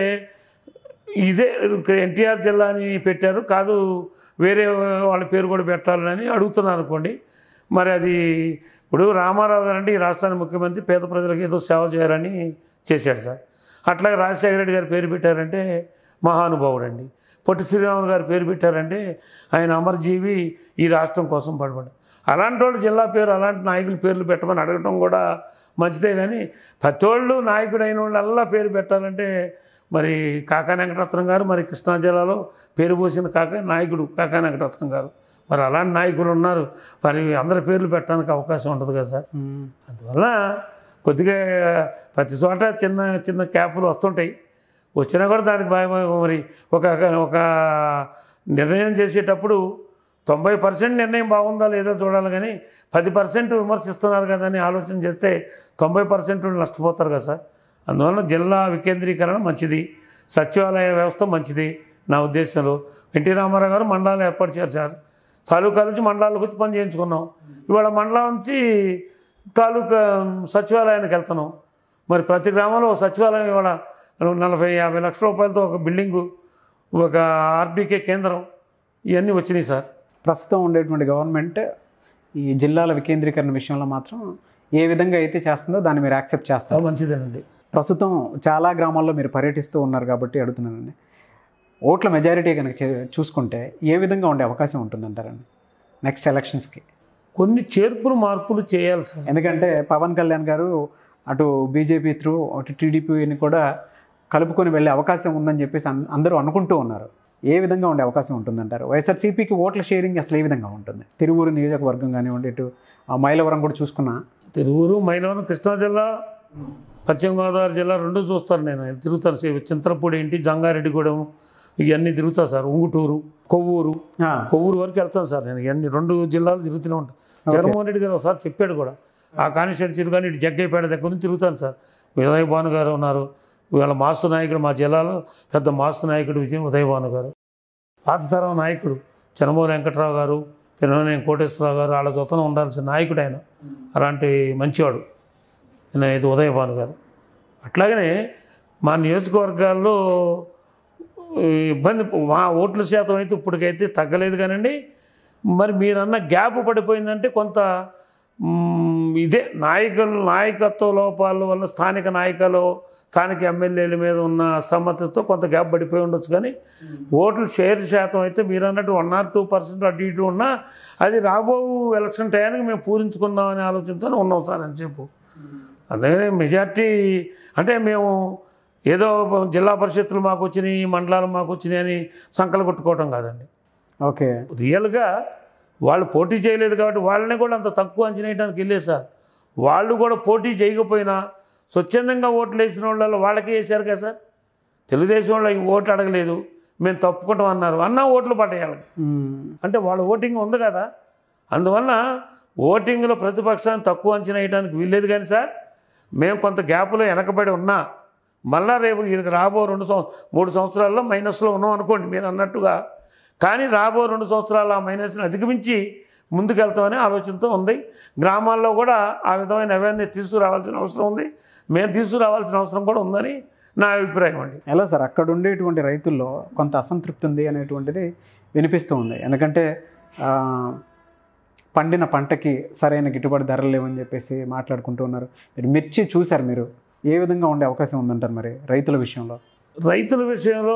ఇదే ఎన్టీఆర్ జిల్లాని పెట్టారు కాదు వేరే వాళ్ళ పేరు కూడా పెట్టాలని అడుగుతున్నారు అనుకోండి మరి అది ఇప్పుడు రామారావు గారు అంటే ఈ రాష్ట్రానికి ముఖ్యమంత్రి పేద ప్రజలకు ఏదో సేవ చేయాలని చేశాడు సార్ అట్లాగే రాజశేఖర రెడ్డి గారు పేరు పెట్టారంటే మహానుభావుడు అండి పొట్టి శ్రీరాములు గారు పేరు పెట్టారంటే ఆయన అమరజీవి ఈ రాష్ట్రం కోసం పడబడి అలాంటి వాళ్ళు జిల్లా పేరు అలాంటి నాయకుల పేర్లు పెట్టమని అడగటం కూడా మంచిదే కానీ ప్రతి వాళ్ళు నాయకుడు అయిన వాళ్ళల్లా పేరు పెట్టాలంటే మరి కాకా వెంకటరత్నం గారు మరి కృష్ణా జిల్లాలో పేరు పోసిన కాకా నాయకుడు కాకా వెంకటరత్నం గారు మరి అలాంటి నాయకులు ఉన్నారు మరి అందరి పేర్లు పెట్టడానికి అవకాశం ఉంటుంది కదా సార్ మ్మ్. అందువల్ల కొద్దిగా ప్రతి చోట చిన్న చిన్న క్యాపులు వస్తుంటాయి వచ్చినా కూడా దానికి బాగా మరి ఒక ఒక నిర్ణయం చేసేటప్పుడు తొంభై పర్సెంట్ నిర్ణయం బాగుందా లేదా చూడాలి కానీ పది పర్సెంట్ విమర్శిస్తున్నారు కదా అని ఆలోచన చేస్తే తొంభై పర్సెంట్ నష్టపోతారు కదా సార్ అందువల్ల జిల్లా వికేంద్రీకరణ మంచిది సచివాలయ వ్యవస్థ మంచిది నా ఉద్దేశంలో ఎన్టీ రామారావు గారు మండలాలు ఏర్పాటు చేశారు సార్ తాలూకా నుంచి మండలాలకు వచ్చి పని చేయించుకున్నాం ఇవాళ మండలం నుంచి తాలూకా సచివాలయానికి వెళ్తున్నాం మరి ప్రతి గ్రామంలో ఒక సచివాలయం ఇవాళ నలభై యాభై లక్షల రూపాయలతో ఒక బిల్డింగు ఒక ఆర్బీకే కేంద్రం ఇవన్నీ వచ్చినాయి సార్ ప్రస్తుతం ఉండేటువంటి గవర్నమెంట్ ఈ జిల్లాల వికేంద్రీకరణ విషయంలో మాత్రం ఏ విధంగా అయితే చేస్తుందో దాన్ని మీరు యాక్సెప్ట్ చేస్తారు అది మంచిదేనండి ప్రస్తుతం చాలా గ్రామాల్లో మీరు పర్యటిస్తూ ఉన్నారు కాబట్టి అడుగుతున్నానండి ఓట్ల మెజారిటీ కనుక చే- చూసుకుంటే ఏ విధంగా ఉండే అవకాశం ఉంటుందంటారండి నెక్స్ట్ ఎలక్షన్స్కి కొన్ని చేర్పులు మార్పులు చేయాలి సార్ ఎందుకంటే పవన్ కళ్యాణ్ గారు అటు బీజేపీ త్రూ అటు టీడీపీని కూడా కలుపుకొని వెళ్ళే అవకాశం ఉందని చెప్పేసి అన్- అందరూ అనుకుంటూ ఉన్నారు ఏ విధంగా ఉండే అవకాశం ఉంటుందంటారు వైఎస్ఆర్సీపీకి ఓట్ల షేరింగ్ అసలు ఏ విధంగా ఉంటుంది తిరువూరు నియోజకవర్గం కానివ్వండి ఇటు ఆ మైలవరం కూడా చూసుకున్నా తిరువురు మైలవరం కృష్ణా జిల్లా పశ్చిమ గోదావరి జిల్లా రెండు చూస్తాను నేను తిరుగుతాను సి- చింతలపూడి ఏంటి జంగారెడ్డిగూడెం ఇవన్నీ తిరుగుతా సార్ ఉంగుటూరు కొవ్వూరు ఆ, కొవ్వూరు వరకు వెళ్తాను సార్ నేను ఇవన్నీ రెండు జిల్లాలు తిరుగుతూనే ఉంటాను జగన్మోహన్ రెడ్డి గారు ఒకసారి చెప్పాడు కూడా ఆ కాన్స్టిట్యూన్సీ కానీ ఇటు జగ్గైపేట దగ్గర నుంచి తిరుగుతాను సార్ ఉదయ్ భాను గారు ఉన్నారు ఇవాళ మాసు నాయకుడు మా జిల్లాలో పెద్ద మాసు నాయకుడు విజయం ఉదయ్ భాను గారు పాత తరం నాయకుడు చనమూరి వెంకట్రావు గారు పిన్ననేని కోటేశ్వరరావు గారు వాళ్ళ జొత్తన ఉండాల్సిన నాయకుడు ఆయన అలాంటి మంచివాడు ఈయన ఇది ఉదయ్ భాను గారు అట్లాగనే మా నియోజకవర్గాల్లో ఈ ఇబ్బంది మా ఓట్ల శాతం అయితే ఇప్పటికైతే తగ్గలేదు కానండి మరి మీరన్న గ్యాప్ పడిపోయిందంటే కొంత మ్, ఇదే నాయకులు నాయకత్వ లోపాల వల్ల స్థానిక నాయకులు స్థానిక ఎమ్మెల్యేల మీద ఉన్న అసమ్మతితో కొంత గ్యాప్ పడిపోయి ఉండొచ్చు కానీ ఓట్లు షేర్ శాతం అయితే మీరు అన్నట్టు వన్ ఆర్ టూ పర్సెంట్ అటు ఇటు ఉన్నా అది రాబో ఎలక్షన్ టయానికి మేము పూరించుకుందాం అనే ఆలోచనతో ఉన్నాం సార్ అని చెప్పు అందుకని మెజార్టీ అంటే మేము ఏదో జిల్లా పరిషత్తులు మాకు వచ్చినాయి మండలాలు మాకు వచ్చినాయి అని సంకలు కొట్టుకోవటం కాదండి ఓకే రియల్గా వాళ్ళు పోటీ చేయలేదు కాబట్టి వాళ్ళని కూడా అంత తక్కువ అంచనా వేయడానికి వెళ్ళలేదు సార్ వాళ్ళు కూడా పోటీ చేయకపోయినా స్వచ్ఛందంగా ఓట్లు వేసిన వాళ్ళలో వాళ్ళకే వేశారు కదా సార్ తెలుగుదేశం వాళ్ళు ఈ ఓట్లు అడగలేదు మేము తప్పుకుంటాం అన్నారు అన్నా ఓట్లు పట్టేయాలి మ్మ్. అంటే వాళ్ళ ఓటింగ్ ఉంది కదా అందువల్ల ఓటింగ్లో ప్రతిపక్షాన్ని తక్కువ అంచనా వేయడానికి వీల్లేదు కానీ సార్ మేము కొంత గ్యాప్లో వెనకబడి ఉన్నా మళ్ళా రేపు ఈయనకి రాబో రెండు సంవ మూడు సంవత్సరాల్లో మైనస్లో ఉన్నాం అనుకోండి మీరు అన్నట్టుగా కానీ రాబో రెండు సంవత్సరాల ఆ మైనస్ని అధిగమించి ముందుకెళ్తామనే ఆలోచనతో ఉంది గ్రామాల్లో కూడా ఆ విధమైన అవేర్నెస్ తీసుకురావాల్సిన అవసరం ఉంది మేము తీసుకురావాల్సిన అవసరం కూడా ఉందని నా అభిప్రాయం అండి ఎలా సార్ అక్కడ ఉండేటువంటి రైతుల్లో కొంత అసంతృప్తి ఉంది అనేటువంటిది వినిపిస్తూ ఉంది ఎందుకంటే ఆ, పండిన పంటకి సరైన గిట్టుబాటు ధరలు లేవని చెప్పేసి మాట్లాడుకుంటూ ఉన్నారు మీరు మిర్చి చూశారు మీరు ఏ విధంగా ఉండే అవకాశం ఉందంటారు మరి రైతుల విషయంలో రైతుల విషయంలో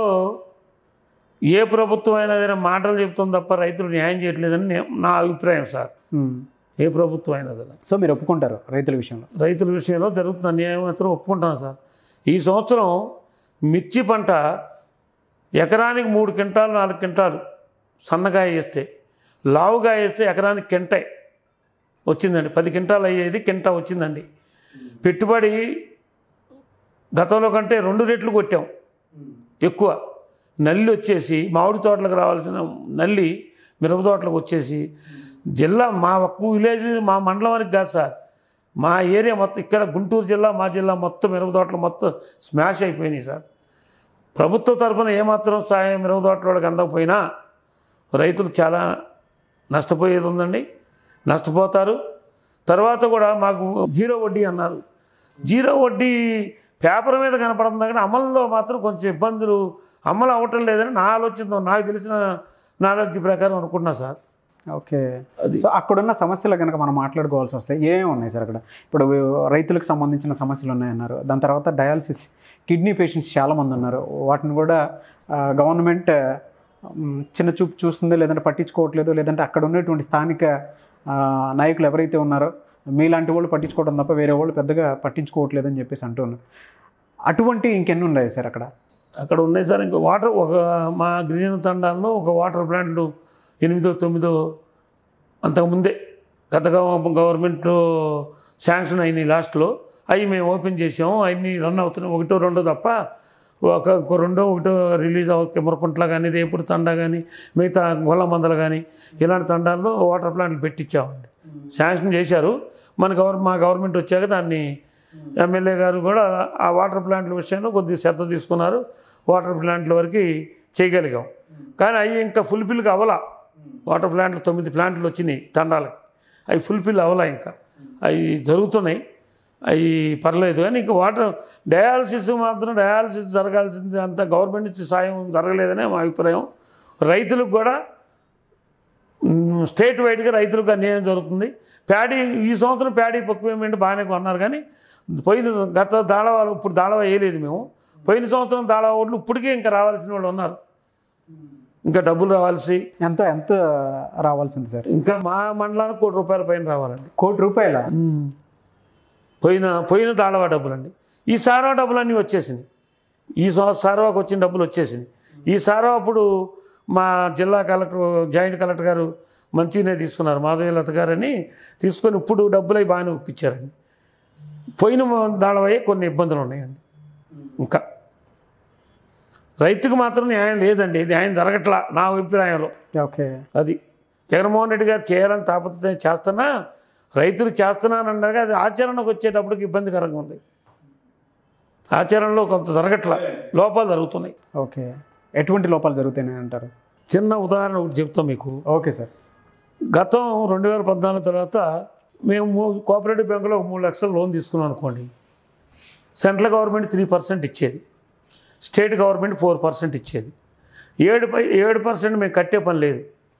ఏ ప్రభుత్వం అయినా ఏదైనా మాటలు చెప్తుంది తప్ప రైతులు న్యాయం చేయట్లేదని నే- నా అభిప్రాయం సార్ మ్మ్. ఏ ప్రభుత్వం అయినా సరే సో మీరు ఒప్పుకుంటారు రైతుల విషయంలో రైతుల విషయంలో జరుగుతున్న అన్యాయం మాత్రం ఒప్పుకుంటాను సార్ ఈ సంవత్సరం మిర్చి పంట ఎకరానికి మూడు క్వింటాలు నాలుగు క్వింటాలు సన్నగా వేస్తే లావుగా వేస్తే ఎకరానికి కింటే వచ్చిందండి పది క్వింటాలు అయ్యేది కింటా వచ్చిందండి పెట్టుబడి గతంలో కంటే రెండు రెట్లు కొట్టాం ఎక్కువ నల్లి వచ్చేసి మామిడి తోటలకు రావాల్సిన నల్లి మిరప తోటలకు వచ్చేసి జిల్లా మా ఒక్క విలేజ్ మా మండలానికి కాదు సార్ మా ఏరియా మొత్తం ఇక్కడ గుంటూరు జిల్లా మా జిల్లా మొత్తం మిరప తోటలు మొత్తం స్మాష్ అయిపోయినాయి సార్ ప్రభుత్వ తరఫున ఏమాత్రం సాయం మిరప తోటల వాళ్ళకి అందకపోయినా రైతులు చాలా నష్టపోయేది ఉందండి నష్టపోతారు తర్వాత కూడా మాకు జీరో వడ్డీ అన్నారు జీరో వడ్డీ పేపర్ మీద కనపడుతుంది కానీ అమలులో మాత్రం కొంచెం ఇబ్బందులు అమలు అవ్వటం లేదని నా ఆలోచనతో నాకు తెలిసిన నాలెడ్జ్ ప్రకారం అనుకుంటున్నా సార్ ఓకే అది. సో అక్కడున్న సమస్యలు కనుక మనం మాట్లాడుకోవాల్సి వస్తే ఏమేమి ఉన్నాయి సార్ అక్కడ ఇప్పుడు రైతులకు సంబంధించిన సమస్యలు ఉన్నాయన్నారు దాని తర్వాత డయాలసిస్ కిడ్నీ పేషెంట్స్ చాలామంది ఉన్నారు వాటిని కూడా గవర్నమెంట్ చిన్న చూపు చూస్తుంది లేదంటే పట్టించుకోవట్లేదు లేదంటే అక్కడ ఉన్నటువంటి స్థానిక ఆ, నాయకులు ఎవరైతే ఉన్నారో మీలాంటి వాళ్ళు పట్టించుకోవడం తప్ప వేరే వాళ్ళు పెద్దగా పట్టించుకోవట్లేదు అని చెప్పేసి అంటున్నారు అటువంటి ఇంకెన్ని ఉన్నాయి సార్ అక్కడ అక్కడ ఉన్నాయి సార్ ఇంకా వాటర్ ఒక మా గిరిజన తండాల్లో ఒక వాటర్ ప్లాంట్లు ఎనిమిదో తొమ్మిదో అంతకుముందే గత గవ- గవర్నమెంట్లో శాంక్షన్ అయినాయి లాస్ట్లో అవి మేము ఓపెన్ చేసాము అవన్నీ రన్ అవుతున్నాయి ఒకటో రెండో తప్ప ఒక ఒక రెండో ఒకటో రిలీజ్ అవ కెమరకుంట్ల కానీ రేపుడు తండా కానీ మిగతా గొల్లమందలు కానీ ఇలాంటి తండాల్లో వాటర్ ప్లాంట్లు పెట్టించామండి శాంక్షన్ చేశారు మన గవర్ మా గవర్నమెంట్ వచ్చాక దాన్ని ఎమ్మెల్యే గారు కూడా ఆ వాటర్ ప్లాంట్ల విషయంలో కొద్దిగా శ్రద్ధ తీసుకున్నారు వాటర్ ప్లాంట్ల వరకు చేయగలిగాం కానీ అవి ఇంకా ఫుల్ఫిల్గా అవ్వలా వాటర్ ప్లాంట్లు తొమ్మిది ప్లాంట్లు వచ్చినాయి తండాలకి అవి ఫుల్ఫిల్ అవ్వలా ఇంకా అవి జరుగుతున్నాయి అవి పర్లేదు కానీ ఇంకా వాటర్ డయాలసిస్ మాత్రం డయాలసిస్ జరగాల్సింది అంత గవర్నమెంట్ నుంచి సాయం జరగలేదనే మా అభిప్రాయం రైతులకు కూడా మ్, స్టేట్ వైడ్గా రైతులకు అన్యాయం జరుగుతుంది ప్యాడీ ఈ సంవత్సరం ప్యాడీ పక్వేమెంట్ బాగానే కొన్నారు కానీ పోయిన గత దాళవాలు ఇప్పుడు దాళవ వేయలేదు మేము పోయిన సంవత్సరం దాళవ ఓట్లు ఇప్పటికే ఇంకా రావాల్సిన వాళ్ళు ఉన్నారు ఇంకా డబ్బులు రావాల్సి ఎంత ఎంత రావాల్సింది సార్ ఇంకా మా మండలానికి కోటి రూపాయల పైన రావాలండి కోటి రూపాయల పోయిన పోయిన దాళవా డబ్బులండి ఈ సారవా డబ్బులన్నీ వచ్చేసినాయి ఈ సంవత్సరం సారవాకు వచ్చిన డబ్బులు వచ్చేసినాయి ఈ సారవా అప్పుడు మా జిల్లా కలెక్టర్ జాయింట్ కలెక్టర్ గారు మంచిగానే తీసుకున్నారు మాధవీలత గారని తీసుకొని ఇప్పుడు డబ్బులు అవి బాగానే ఒప్పించారండి పోయిన దాళవయ్యే కొన్ని ఇబ్బందులు ఉన్నాయండి ఇంకా రైతుకు మాత్రం న్యాయం లేదండి న్యాయం జరగట్లా నా అభిప్రాయంలో ఓకే అది జగన్మోహన్ రెడ్డి గారు చేయాలని తాపత్రయం చేస్తున్నా రైతులు చేస్తున్నానన్నారు అది ఆచరణకు వచ్చేటప్పటికి ఇబ్బందికరంగా ఉంది ఆచరణలో కొంత జరగట్లా లోపాలు జరుగుతున్నాయి ఓకే ఎటువంటి లోపాలు జరుగుతాయని అంటారు చిన్న ఉదాహరణ ఒకటి చెప్తాం మీకు ఓకే సార్ గతం రెండు వేల పద్నాలుగు తర్వాత మేము మూ- కోఆపరేటివ్ బ్యాంకులో ఒక మూడు లక్షలు లోన్ తీసుకున్నాం అనుకోండి సెంట్రల్ గవర్నమెంట్ త్రీ పర్సెంట్ ఇచ్చేది స్టేట్ గవర్నమెంట్ ఫోర్ పర్సెంట్ ఇచ్చేది ఏడు పై ఏడు పర్సెంట్ మేము కట్టే పని లేదు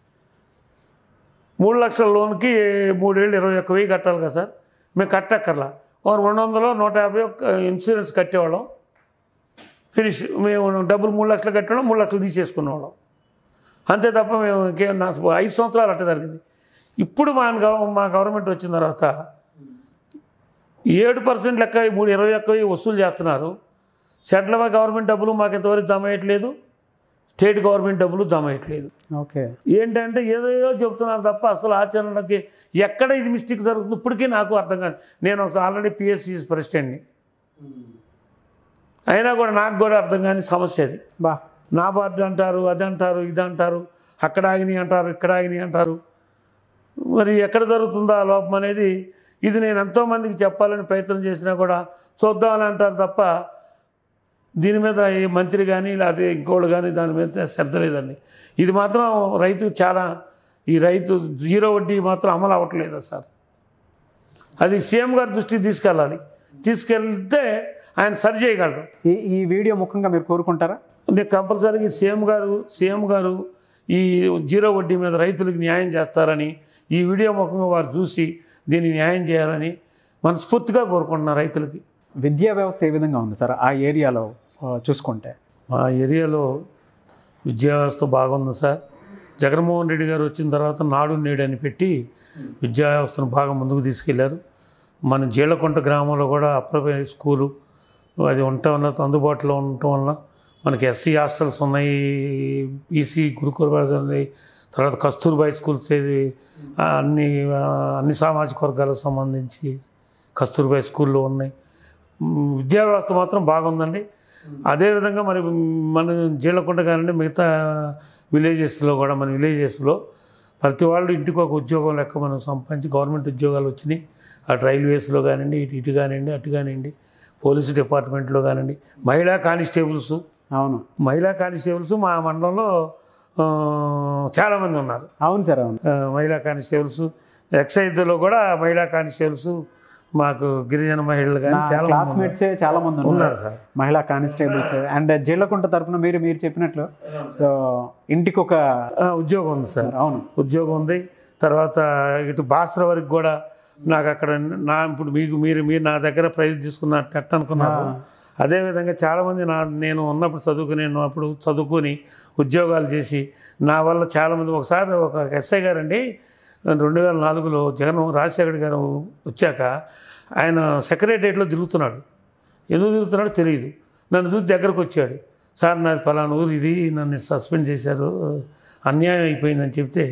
మూడు లక్షల లోన్కి మూడేళ్ళు ఇరవై ఒక్క వెయ్యి కట్టాలి కదా సార్ మేము కట్టక్కర్లా ఒక రెండు వందలు నూట యాభై ఒక్క ఇన్సూరెన్స్ కట్టేవాళ్ళం ఫినిష్ మేము డబ్బులు మూడు లక్షలు కట్టడం మూడు లక్షలు తీసేసుకునేవాళ్ళం అంతే తప్ప మేము ఇంకేం నా ఐదు సంవత్సరాలు అట్ట జరిగింది ఇప్పుడు మా గవ- మా గవర్నమెంట్ వచ్చిన తర్వాత ఏడు పర్సెంట్ లెక్క మూడు ఇరవై ఒక్క వెయ్యి వసూలు చేస్తున్నారు సెంట్రల్ గవర్నమెంట్ డబ్బులు మాకు ఇంతవరకు జమ అయ్యట్లేదు స్టేట్ గవర్నమెంట్ డబ్బులు జమ అయ్యట్లేదు ఓకే ఏంటంటే ఏదో ఏదో చెప్తున్నారు తప్ప అసలు ఆచరణకి ఎక్కడ ఇది మిస్టేక్ జరుగుతుంది ఇప్పటికీ నాకు అర్థం కాదు నేను ఒకసారి ఆల్రెడీ పిఎస్సి ప్రెసిడెంట్ని అయినా కూడా నాకు కూడా అర్థం కాని సమస్య అది బా నా బార్డు అంటారు అది అంటారు ఇది అంటారు అక్కడ ఆగినాయి అంటారు ఇక్కడ ఆగినాయి అంటారు మరి ఎక్కడ జరుగుతుందో ఆ లోపం అనేది ఇది నేను ఎంతోమందికి చెప్పాలని ప్రయత్నం చేసినా కూడా చూద్దామని అంటారు తప్ప దీని మీద ఏ మంత్రి కానీ లేకపోతే ఇంకోళ్ళు కానీ దాని మీద శ్రద్ధ లేదండి ఇది మాత్రం రైతుకు చాలా ఈ రైతు జీరో వడ్డీ మాత్రం అమలు అవ్వట్లేదు సార్ అది సీఎం గారి దృష్టికి తీసుకెళ్ళాలి తీసుకెళ్తే ఆయన సరి చేయగలరు ఈ ఈ వీడియో ముఖంగా మీరు కోరుకుంటారా నేను కంపల్సరీగా సీఎం గారు సీఎం గారు ఈ జీరో వడ్డీ మీద రైతులకు న్యాయం చేస్తారని ఈ వీడియో ముఖంగా వారు చూసి దీన్ని న్యాయం చేయాలని మనస్ఫూర్తిగా కోరుకుంటున్నా రైతులకి విద్యా వ్యవస్థ ఏ విధంగా ఉంది సార్ ఆ ఏరియాలో ఆ, చూసుకుంటే మా ఏరియాలో విద్యా వ్యవస్థ బాగుంది సార్ జగన్మోహన్ రెడ్డి గారు వచ్చిన తర్వాత నాడు నేడు అని పెట్టి విద్యా వ్యవస్థను బాగా ముందుకు తీసుకెళ్లారు మన జీళ్లకుంట గ్రామంలో కూడా అప్రపే స్కూలు అది ఉండటం వల్ల అందుబాటులో ఉండటం వల్ల మనకి ఎస్సీ హాస్టల్స్ ఉన్నాయి బీసీ గురుకుల పాఠశాలలు ఉన్నాయి తర్వాత కస్తూర్బాయ్ స్కూల్స్ ఏది ఆ, అన్ని ఆ, అన్ని సామాజిక వర్గాలకు సంబంధించి కస్తూర్బాయ్ స్కూల్లో ఉన్నాయి మ్, విద్యా వ్యవస్థ మాత్రం బాగుందండి అదేవిధంగా మరి మన జీళ్ళకుంట కానివ్వండి మిగతా విలేజెస్లో కూడా మన విలేజెస్లో ప్రతి వాళ్ళు ఇంటికి ఒక ఉద్యోగం లెక్క మనం సంపాదించి గవర్నమెంట్ ఉద్యోగాలు వచ్చినాయి అటు రైల్వేస్లో కానివ్వండి ఇటు ఇటు కానివ్వండి అటు కానివ్వండి పోలీసు డిపార్ట్మెంట్లో కానివ్వండి మహిళా కానిస్టేబుల్స్ అవును మహిళా కానిస్టేబుల్స్ మా మండలంలో ఆ, చాలామంది ఉన్నారు అవును సార్ అవును ఆ, మహిళా కానిస్టేబుల్స్ ఎక్సైజ్లో కూడా మహిళా కానిస్టేబుల్స్ మాకు గిరిజన మహిళలు కానీ చాలా మంది క్లాస్మేట్సే చాలా మంది ఉన్నారు ఉన్నారు సార్ మహిళా కానిస్టేబుల్స్ అండ్ జైలకుంట తరపున మీరు మీరు చెప్పినట్లు సో ఇంటికి ఒక ఆ, ఉద్యోగం ఉంది సార్ అవును ఉద్యోగం ఉంది తర్వాత ఇటు బాసర వరకు కూడా నాకు అక్కడ నా ఇప్పుడు మీకు మీరు మీరు నా దగ్గర ప్రైజ్ తీసుకున్నట్టు ఎట్ట అనుకున్నారు అదేవిధంగా చాలామంది నా నేను ఉన్నప్పుడు చదువుకుని ఉన్నప్పుడు చదువుకొని ఉద్యోగాలు చేసి నా వల్ల చాలామంది ఒకసారి ఒక ఎస్ఐ గారండి రెండు వేల నాలుగులో జగన్ రాజశేఖర్ గారు వచ్చాక ఆయన సెక్రటరియట్లో తిరుగుతున్నాడు ఎందుకు తిరుగుతున్నాడో తెలియదు నన్ను చూసి దగ్గరకు వచ్చాడు సార్ నాది పలానా ఊరు ఇది నన్ను సస్పెండ్ చేశారు అన్యాయం అయిపోయిందని చెప్తే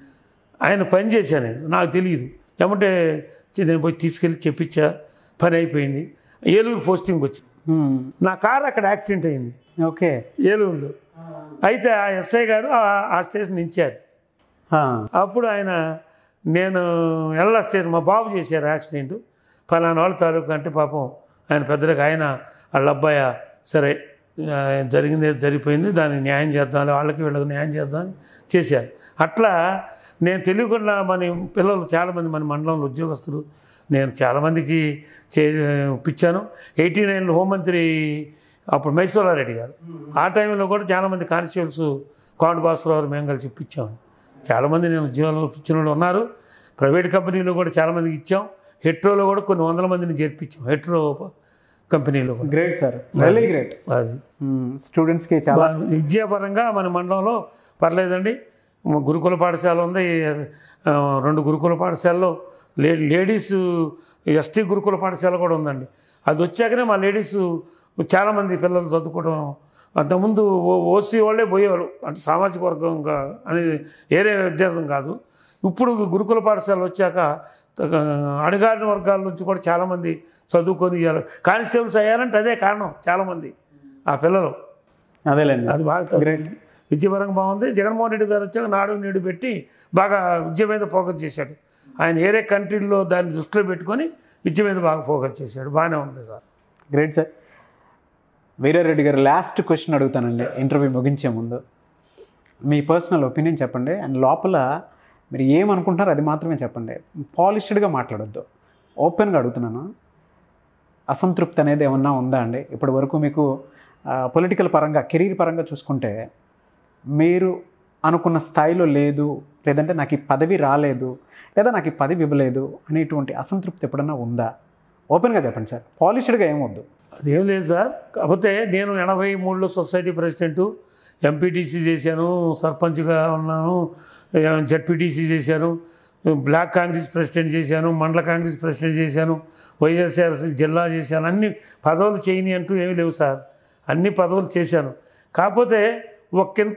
ఆయన పని చేశాను నేను నాకు తెలియదు ఏమంటే చి- నేను పోయి తీసుకెళ్ళి చెప్పించా పని అయిపోయింది ఏలూరు పోస్టింగ్ వచ్చింది హ్మ్. నా కారు అక్కడ యాక్సిడెంట్ అయింది ఓకే ఏలూరులో అయితే ఆ ఎస్ఐ గారు ఆ- ఆ స్టేషన్ ఇన్ఛార్జ్ ఆ. అప్పుడు ఆయన నేను ఎల్లా స్టేషన్ మా బాబు చేశారు యాక్సిడెంట్ ఫలానా వాళ్ళ తాలూకు అంటే పాపం ఆయన పెద్దలకు ఆయన వాళ్ళ అబ్బాయి సరే ఆ, జరిగింది ఏదో జరిగిపోయింది దానికి న్యాయం చేద్దాం వాళ్ళకి వీళ్ళకి న్యాయం చేద్దాం అని చేశారు అట్లా నేను తెలియకుండా మన పిల్లలు చాలామంది మన మండలంలో ఉద్యోగస్తులు నేను చాలామందికి చే ఇప్పించాను ఎయిటీ నైన్లో హోంమంత్రి అప్పుడు మైసూరారెడ్డి గారు ఆ టైంలో కూడా చాలామంది కానిస్టేబుల్స్ కోండ భాస్కరరావు మేము కలిసి ఇప్పించాము చాలామంది నేను ఉద్యోగాలు ఇప్పించిన వాళ్ళు ఉన్నారు ప్రైవేట్ కంపెనీలో కూడా చాలామందికి ఇచ్చాం హెట్రోలో కూడా కొన్ని వందల మందిని చేర్పించాం హెట్రో కంపెనీలో కూడా గ్రేట్ సార్ రియలీ గ్రేట్ అది స్టూడెంట్స్కి చాలా బా- విద్యాపరంగా మన మండలంలో పర్లేదండి మ- గురుకుల పాఠశాల ఉంది ఆ, రెండు గురుకుల పాఠశాలలో లే లేడీస్ ఎస్టీ గురుకుల పాఠశాల కూడా ఉందండి అది వచ్చాకనే మా లేడీస్ చాలామంది పిల్లలు చదువుకోవడం అంతకుముందు ఓ ఓసీ వాళ్ళే పోయేవారు అంటే సామాజిక వర్గంగా అనేది ఏరే వ్యత్యాసం కాదు ఇప్పుడు గురుకుల పాఠశాల వచ్చాక త- అణగారిన వర్గాల నుంచి కూడా చాలామంది చదువుకొని ఇయ్యారు కానిస్టేబుల్స్ అయ్యారంటే అదే కారణం చాలామంది ఆ పిల్లలు అదేలేండి అది బాగా గ్రేట్ విద్యాపరంగా బాగుంది జగన్మోహన్ రెడ్డి గారు వచ్చాక నాడు నేడు పెట్టి బాగా విద్య మీద ఫోకస్ చేశాడు ఆయన ఏరే కంట్రీల్లో దాన్ని దృష్టిలో పెట్టుకొని విద్య మీద బాగా ఫోకస్ చేశాడు బాగానే ఉంది సార్ గ్రేట్ సార్ వీరారెడ్డి గారు లాస్ట్ క్వశ్చన్ అడుగుతానండి ఇంటర్వ్యూ ముగించే ముందు మీ పర్సనల్ ఒపీనియన్ చెప్పండి అండ్ లోపల మీరు ఏమనుకుంటున్నారో అది మాత్రమే చెప్పండి పాలిష్డ్గా మాట్లాడొద్దు ఓపెన్గా అడుగుతున్నాను అసంతృప్తి అనేది ఏమన్నా ఉందా అండి ఇప్పటి వరకు మీకు పొలిటికల్ పరంగా కెరీర్ పరంగా చూసుకుంటే మీరు అనుకున్న స్థాయిలో లేదు లేదంటే నాకు ఈ పదవి రాలేదు లేదా నాకు ఈ పదవి ఇవ్వలేదు అనేటువంటి అసంతృప్తి ఎప్పుడన్నా ఉందా ఓపెన్గా చెప్పండి సార్ పాలిష్డ్గా ఏమొద్దు అదేం లేదు సార్ కాకపోతే నేను ఎనభై మూడులో సొసైటీ ప్రెసిడెంటు ఎంపీటీసీ చేశాను సర్పంచ్గా ఉన్నాను జడ్పీటీసీ చేశాను బ్లాక్ కాంగ్రెస్ ప్రెసిడెంట్ చేశాను మండల కాంగ్రెస్ ప్రెసిడెంట్ చేశాను వైఎస్ఆర్ జిల్లా చేశాను అన్ని పదవులు చేయని అంటూ ఏమీ లేవు సార్ అన్ని పదవులు చేశాను కాకపోతే ఒకంత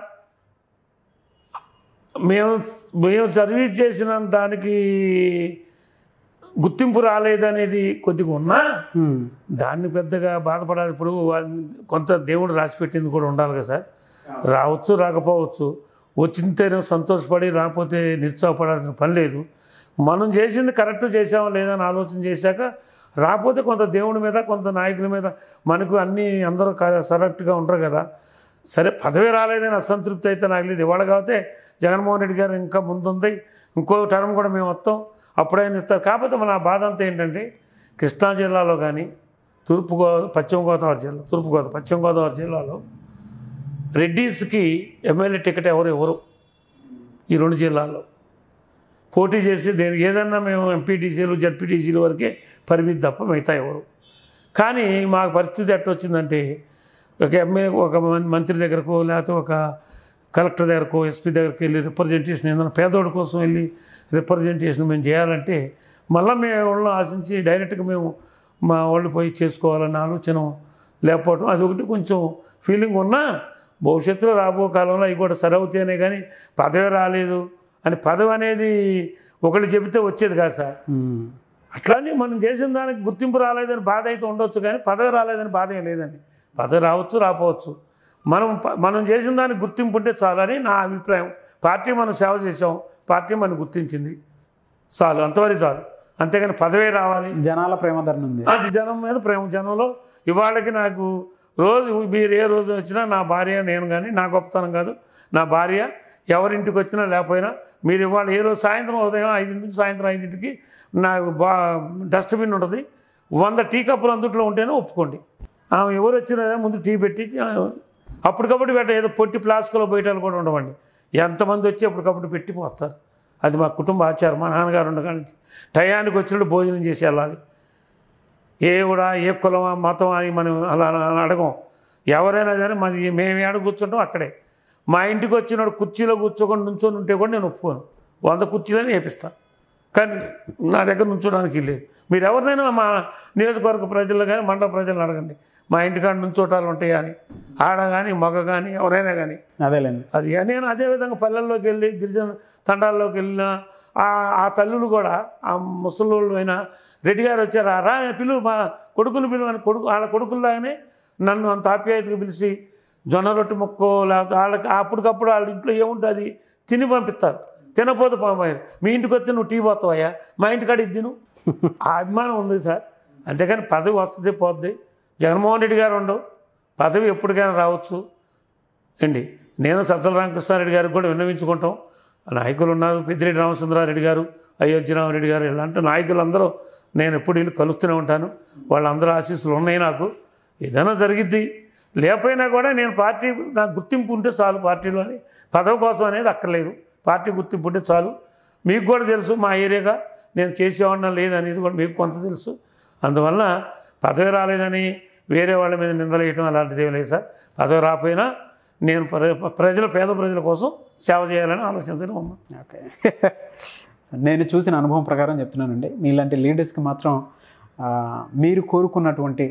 మేము మేము సర్వీస్ చేసిన దానికి గుర్తింపు రాలేదనేది కొద్దిగా ఉన్నా దాన్ని పెద్దగా బాధపడాలి ఇప్పుడు వాడిని కొంత దేవుడు రాసి పెట్టింది కూడా ఉండాలి కదా సార్ రావచ్చు రాకపోవచ్చు వచ్చింతేనే సంతోషపడి రాకపోతే నిరుత్సాహపడాల్సిన పని లేదు మనం చేసింది కరెక్ట్ చేసామా లేదా అని ఆలోచన చేశాక రాకపోతే కొంత దేవుడి మీద కొంత నాయకుల మీద మనకు అన్నీ అందరూ కరెక్ట్గా ఉంటారు కదా సరే పదవి రాలేదని అసంతృప్తి అయితే నాకు లేదు ఇవాళ కాబట్టి జగన్మోహన్ రెడ్డి గారు ఇంకా ముందుంది ఇంకో టర్మ్ కూడా మేము వస్తాం అప్పుడైనా ఇస్తారు కాకపోతే మన బాధ అంతా ఏంటంటే కృష్ణా జిల్లాలో కానీ తూర్పు గో పశ్చిమ గోదావరి జిల్లా తూర్పు గోదావరి పశ్చిమ గోదావరి జిల్లాలో రెడ్డీస్కి ఎమ్మెల్యే టికెట్ ఎవరు ఎవరు ఈ రెండు జిల్లాల్లో పోటీ చేసి దేనికి ఏదన్నా మేము ఎంపీటీసీలు జడ్పీటీసీలు వరకే పరిమితి తప్ప మిగతా ఎవరు కానీ మాకు పరిస్థితి ఎట్ట వచ్చిందంటే ఒక ఎమ్మెల్యే ఒక మం- మంత్రి దగ్గరకు లేకపోతే ఒక కలెక్టర్ దగ్గరకు ఎస్పీ దగ్గరికి వెళ్ళి రిప్రజెంటేషన్ ఏదైనా పేదోడి కోసం వెళ్ళి రిప్రజెంటేషన్ మేము చేయాలంటే మళ్ళీ మేము వాళ్ళని ఆశించి డైరెక్ట్గా మేము మా వాళ్ళు పోయి చేసుకోవాలన్న ఆలోచన లేకపోవటం అది ఒకటి కొంచెం ఫీలింగ్ ఉన్నా భవిష్యత్తులో రాబో కాలంలో అవి కూడా సరి అవుతాయనే కానీ పదవి రాలేదు అని పదవి అనేది ఒకళ్ళు చెబితే వచ్చేది కాదు సార్ అట్లానే మనం చేసిన దానికి గుర్తింపు రాలేదని బాధ అయితే ఉండొచ్చు కానీ పదవి రాలేదని బాధ ఏం లేదండి పదవి రావచ్చు రాపోవచ్చు మనం ప- మనం చేసిన దానికి గుర్తింపు ఉంటే చాలని నా అభిప్రాయం పార్టీ మనం సేవ చేసాం పార్టీ మనం గుర్తించింది చాలు అంతవరకు చాలు అంతేగాని పదవే రావాలి జనాల ప్రేమధరణ ఉంది అది జనం మీద ప్రేమ జనంలో ఇవాళకి నాకు రోజు మీరు ఏ రోజు వచ్చినా నా భార్య నేను కానీ నా గొప్పతనం కాదు నా భార్య ఎవరింటికి వచ్చినా లేకపోయినా మీరు ఇవాళ ఏ రోజు సాయంత్రం ఉదయం ఐదింటికి సాయంత్రం ఐదింటికి నాకు బా డస్ట్బిన్ ఉంటుంది వంద టీ కప్పులు అందుట్లో ఉంటేనే ఒప్పుకోండి ఆమె ఎవరు వచ్చినా ముందు టీ పెట్టి ఆ, అప్పటికప్పుడు పెట్ట ఏదో పొట్టి ప్లాస్టిక్లో బయటలు కూడా ఉండవండి ఎంతమంది వచ్చి అప్పటికప్పుడు పెట్టి పోస్తారు అది మా కుటుంబ ఆచారం మా నాన్నగారు ఉండగా నుంచి టయానికి వచ్చినప్పుడు భోజనం చేసి వెళ్ళాలి ఏ కూడా ఏ కులమా మతం అని మనం అలా అలా అడగం ఎవరైనా సరే మాది మేము ఏడ కూర్చుంటాం అక్కడే మా ఇంటికి వచ్చినాడు కుర్చీలో కూర్చోకుండా నుంచొని ఉంటే కూడా నేను ఒప్పుకోను వంద కుర్చీలని వేపిస్తాను కానీ నా దగ్గర నుంచోడానికి లేదు మీరు ఎవరినైనా మా నియోజకవర్గ ప్రజలు కానీ మండల ప్రజలను అడగండి మా ఇంటికాడ నుంచోటాలు ఉంటాయా అని ఆడ కానీ మగ కానీ ఎవరైనా కానీ అదేలేండి అది నేను అదే విధంగా పల్లెల్లోకి వెళ్ళి గిరిజన తండాల్లోకి వెళ్ళిన ఆ ఆ తల్లులు కూడా ఆ ముసలోళ్ళు అయినా రెడ్డి గారు వచ్చారు "ఆ రా పిలువు మా కొడుకుని పిలువు అని కొడుకు వాళ్ళ కొడుకుల్లాగానే నన్ను అంత ఆప్యాయతగా పిలిచి జొన్న రొట్టె మొక్కో లేకపోతే వాళ్ళకి అప్పటికప్పుడు వాళ్ళ ఇంట్లో ఏముంటుంది తిని పంపిస్తారు తినపోతే పంపారు మీ ఇంటికి వచ్చి నువ్వు టీ పోతావయ్యా మా ఇంటికాడ ఇది తిను ఆ అభిమానం ఉంది సార్ అంతేకాని పదవి వస్తుంది పోద్ది జగన్మోహన్ రెడ్డి గారు ఉండవు పదవి ఎప్పటికైనా రావచ్చు అండి నేను సజ్జల రామకృష్ణారెడ్డి గారికి కూడా విన్నవించుకుంటాం నాయకులు ఉన్నారు పెద్దిరెడ్డి రామచంద్రారెడ్డి గారు అయోధ్యరామరెడ్డి గారు ఇలాంటి నాయకులందరూ నేను ఎప్పుడు వెళ్ళి కలుస్తూనే ఉంటాను వాళ్ళందరూ ఆశీస్సులు ఉన్నాయి నాకు ఏదైనా జరిగిద్ది లేకపోయినా కూడా నేను పార్టీ నాకు గుర్తింపు ఉంటే చాలు పార్టీలోని పదవి కోసం అనేది అక్కర్లేదు పార్టీ గుర్తింపు ఉంటే చాలు మీకు కూడా తెలుసు మా ఏరియాగా నేను చేసేవాడినా లేదనేది కూడా మీకు కొంత తెలుసు అందువల్ల పదవి రాలేదని వేరే వాళ్ళ మీద నిందలేయటం అలాంటిది ఏం లేదు సార్ పదవి రాకపోయినా నేను ప్ర- ప్రజల పేద ప్రజల కోసం సేవ చేయాలని ఆలోచనతో ఉన్నాను ఓకే సో నేను చూసిన అనుభవం ప్రకారం చెప్తున్నానండి మీలాంటి లీడర్స్కి మాత్రం ఆ, మీరు కోరుకున్నటువంటి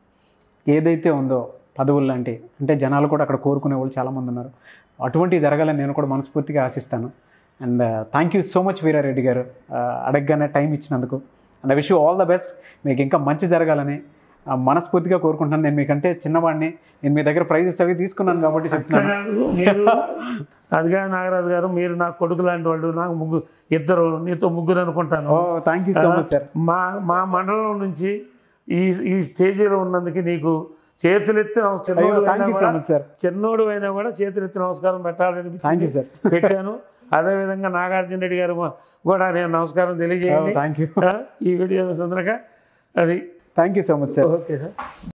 ఏదైతే ఉందో పదవులు లాంటి అంటే జనాలు కూడా అక్కడ కోరుకునే వాళ్ళు చాలామంది ఉన్నారు అటువంటివి జరగాలని నేను కూడా మనస్ఫూర్తిగా ఆశిస్తాను and thank you so much Veerareddy గారు ఆ, అడగగానే టైం ఇచ్చినందుకు and I wish you all the best మీకు ఇంకా మంచి జరగాలని ఆ, మనస్ఫూర్తిగా కోరుకుంటున్నాను నేను మీకంటే చిన్నవాడిని నేను మీ దగ్గర ప్రైజెస్ అవి తీసుకున్నాను కాబట్టి చెప్తున్నాను కాదు, మీరు అదిగా నాగరాజు గారు మీరు నా కొడుకు లాంటి వాళ్ళు నాకు ముగ్గురు ఇద్దరు నీతో ముగ్గురు అనుకుంటాను ఓ thank you so much sir మా మా మండలం నుంచి ఈ ఈ స్టేజీలో ఉన్నందుకు నీకు చేతులెత్తి నమస్- అయ్యో చిన్నోడు థ్యాంక్ అయినా యూ సో కూడా మచ్ సార్ చిన్నోడు అయినా కూడా చేతులెత్తి నమస్కారం పెట్టాలని థ్యాంక్ యూ సార్ పెట్టాను అదేవిధంగా నాగార్జున రెడ్డి గారు కూడా నేను నమస్కారం తెలియజేయండి థ్యాంక్ యూ ఆ, ఈ వీడియో సందర్భంగా అది thank you so much sir okay sir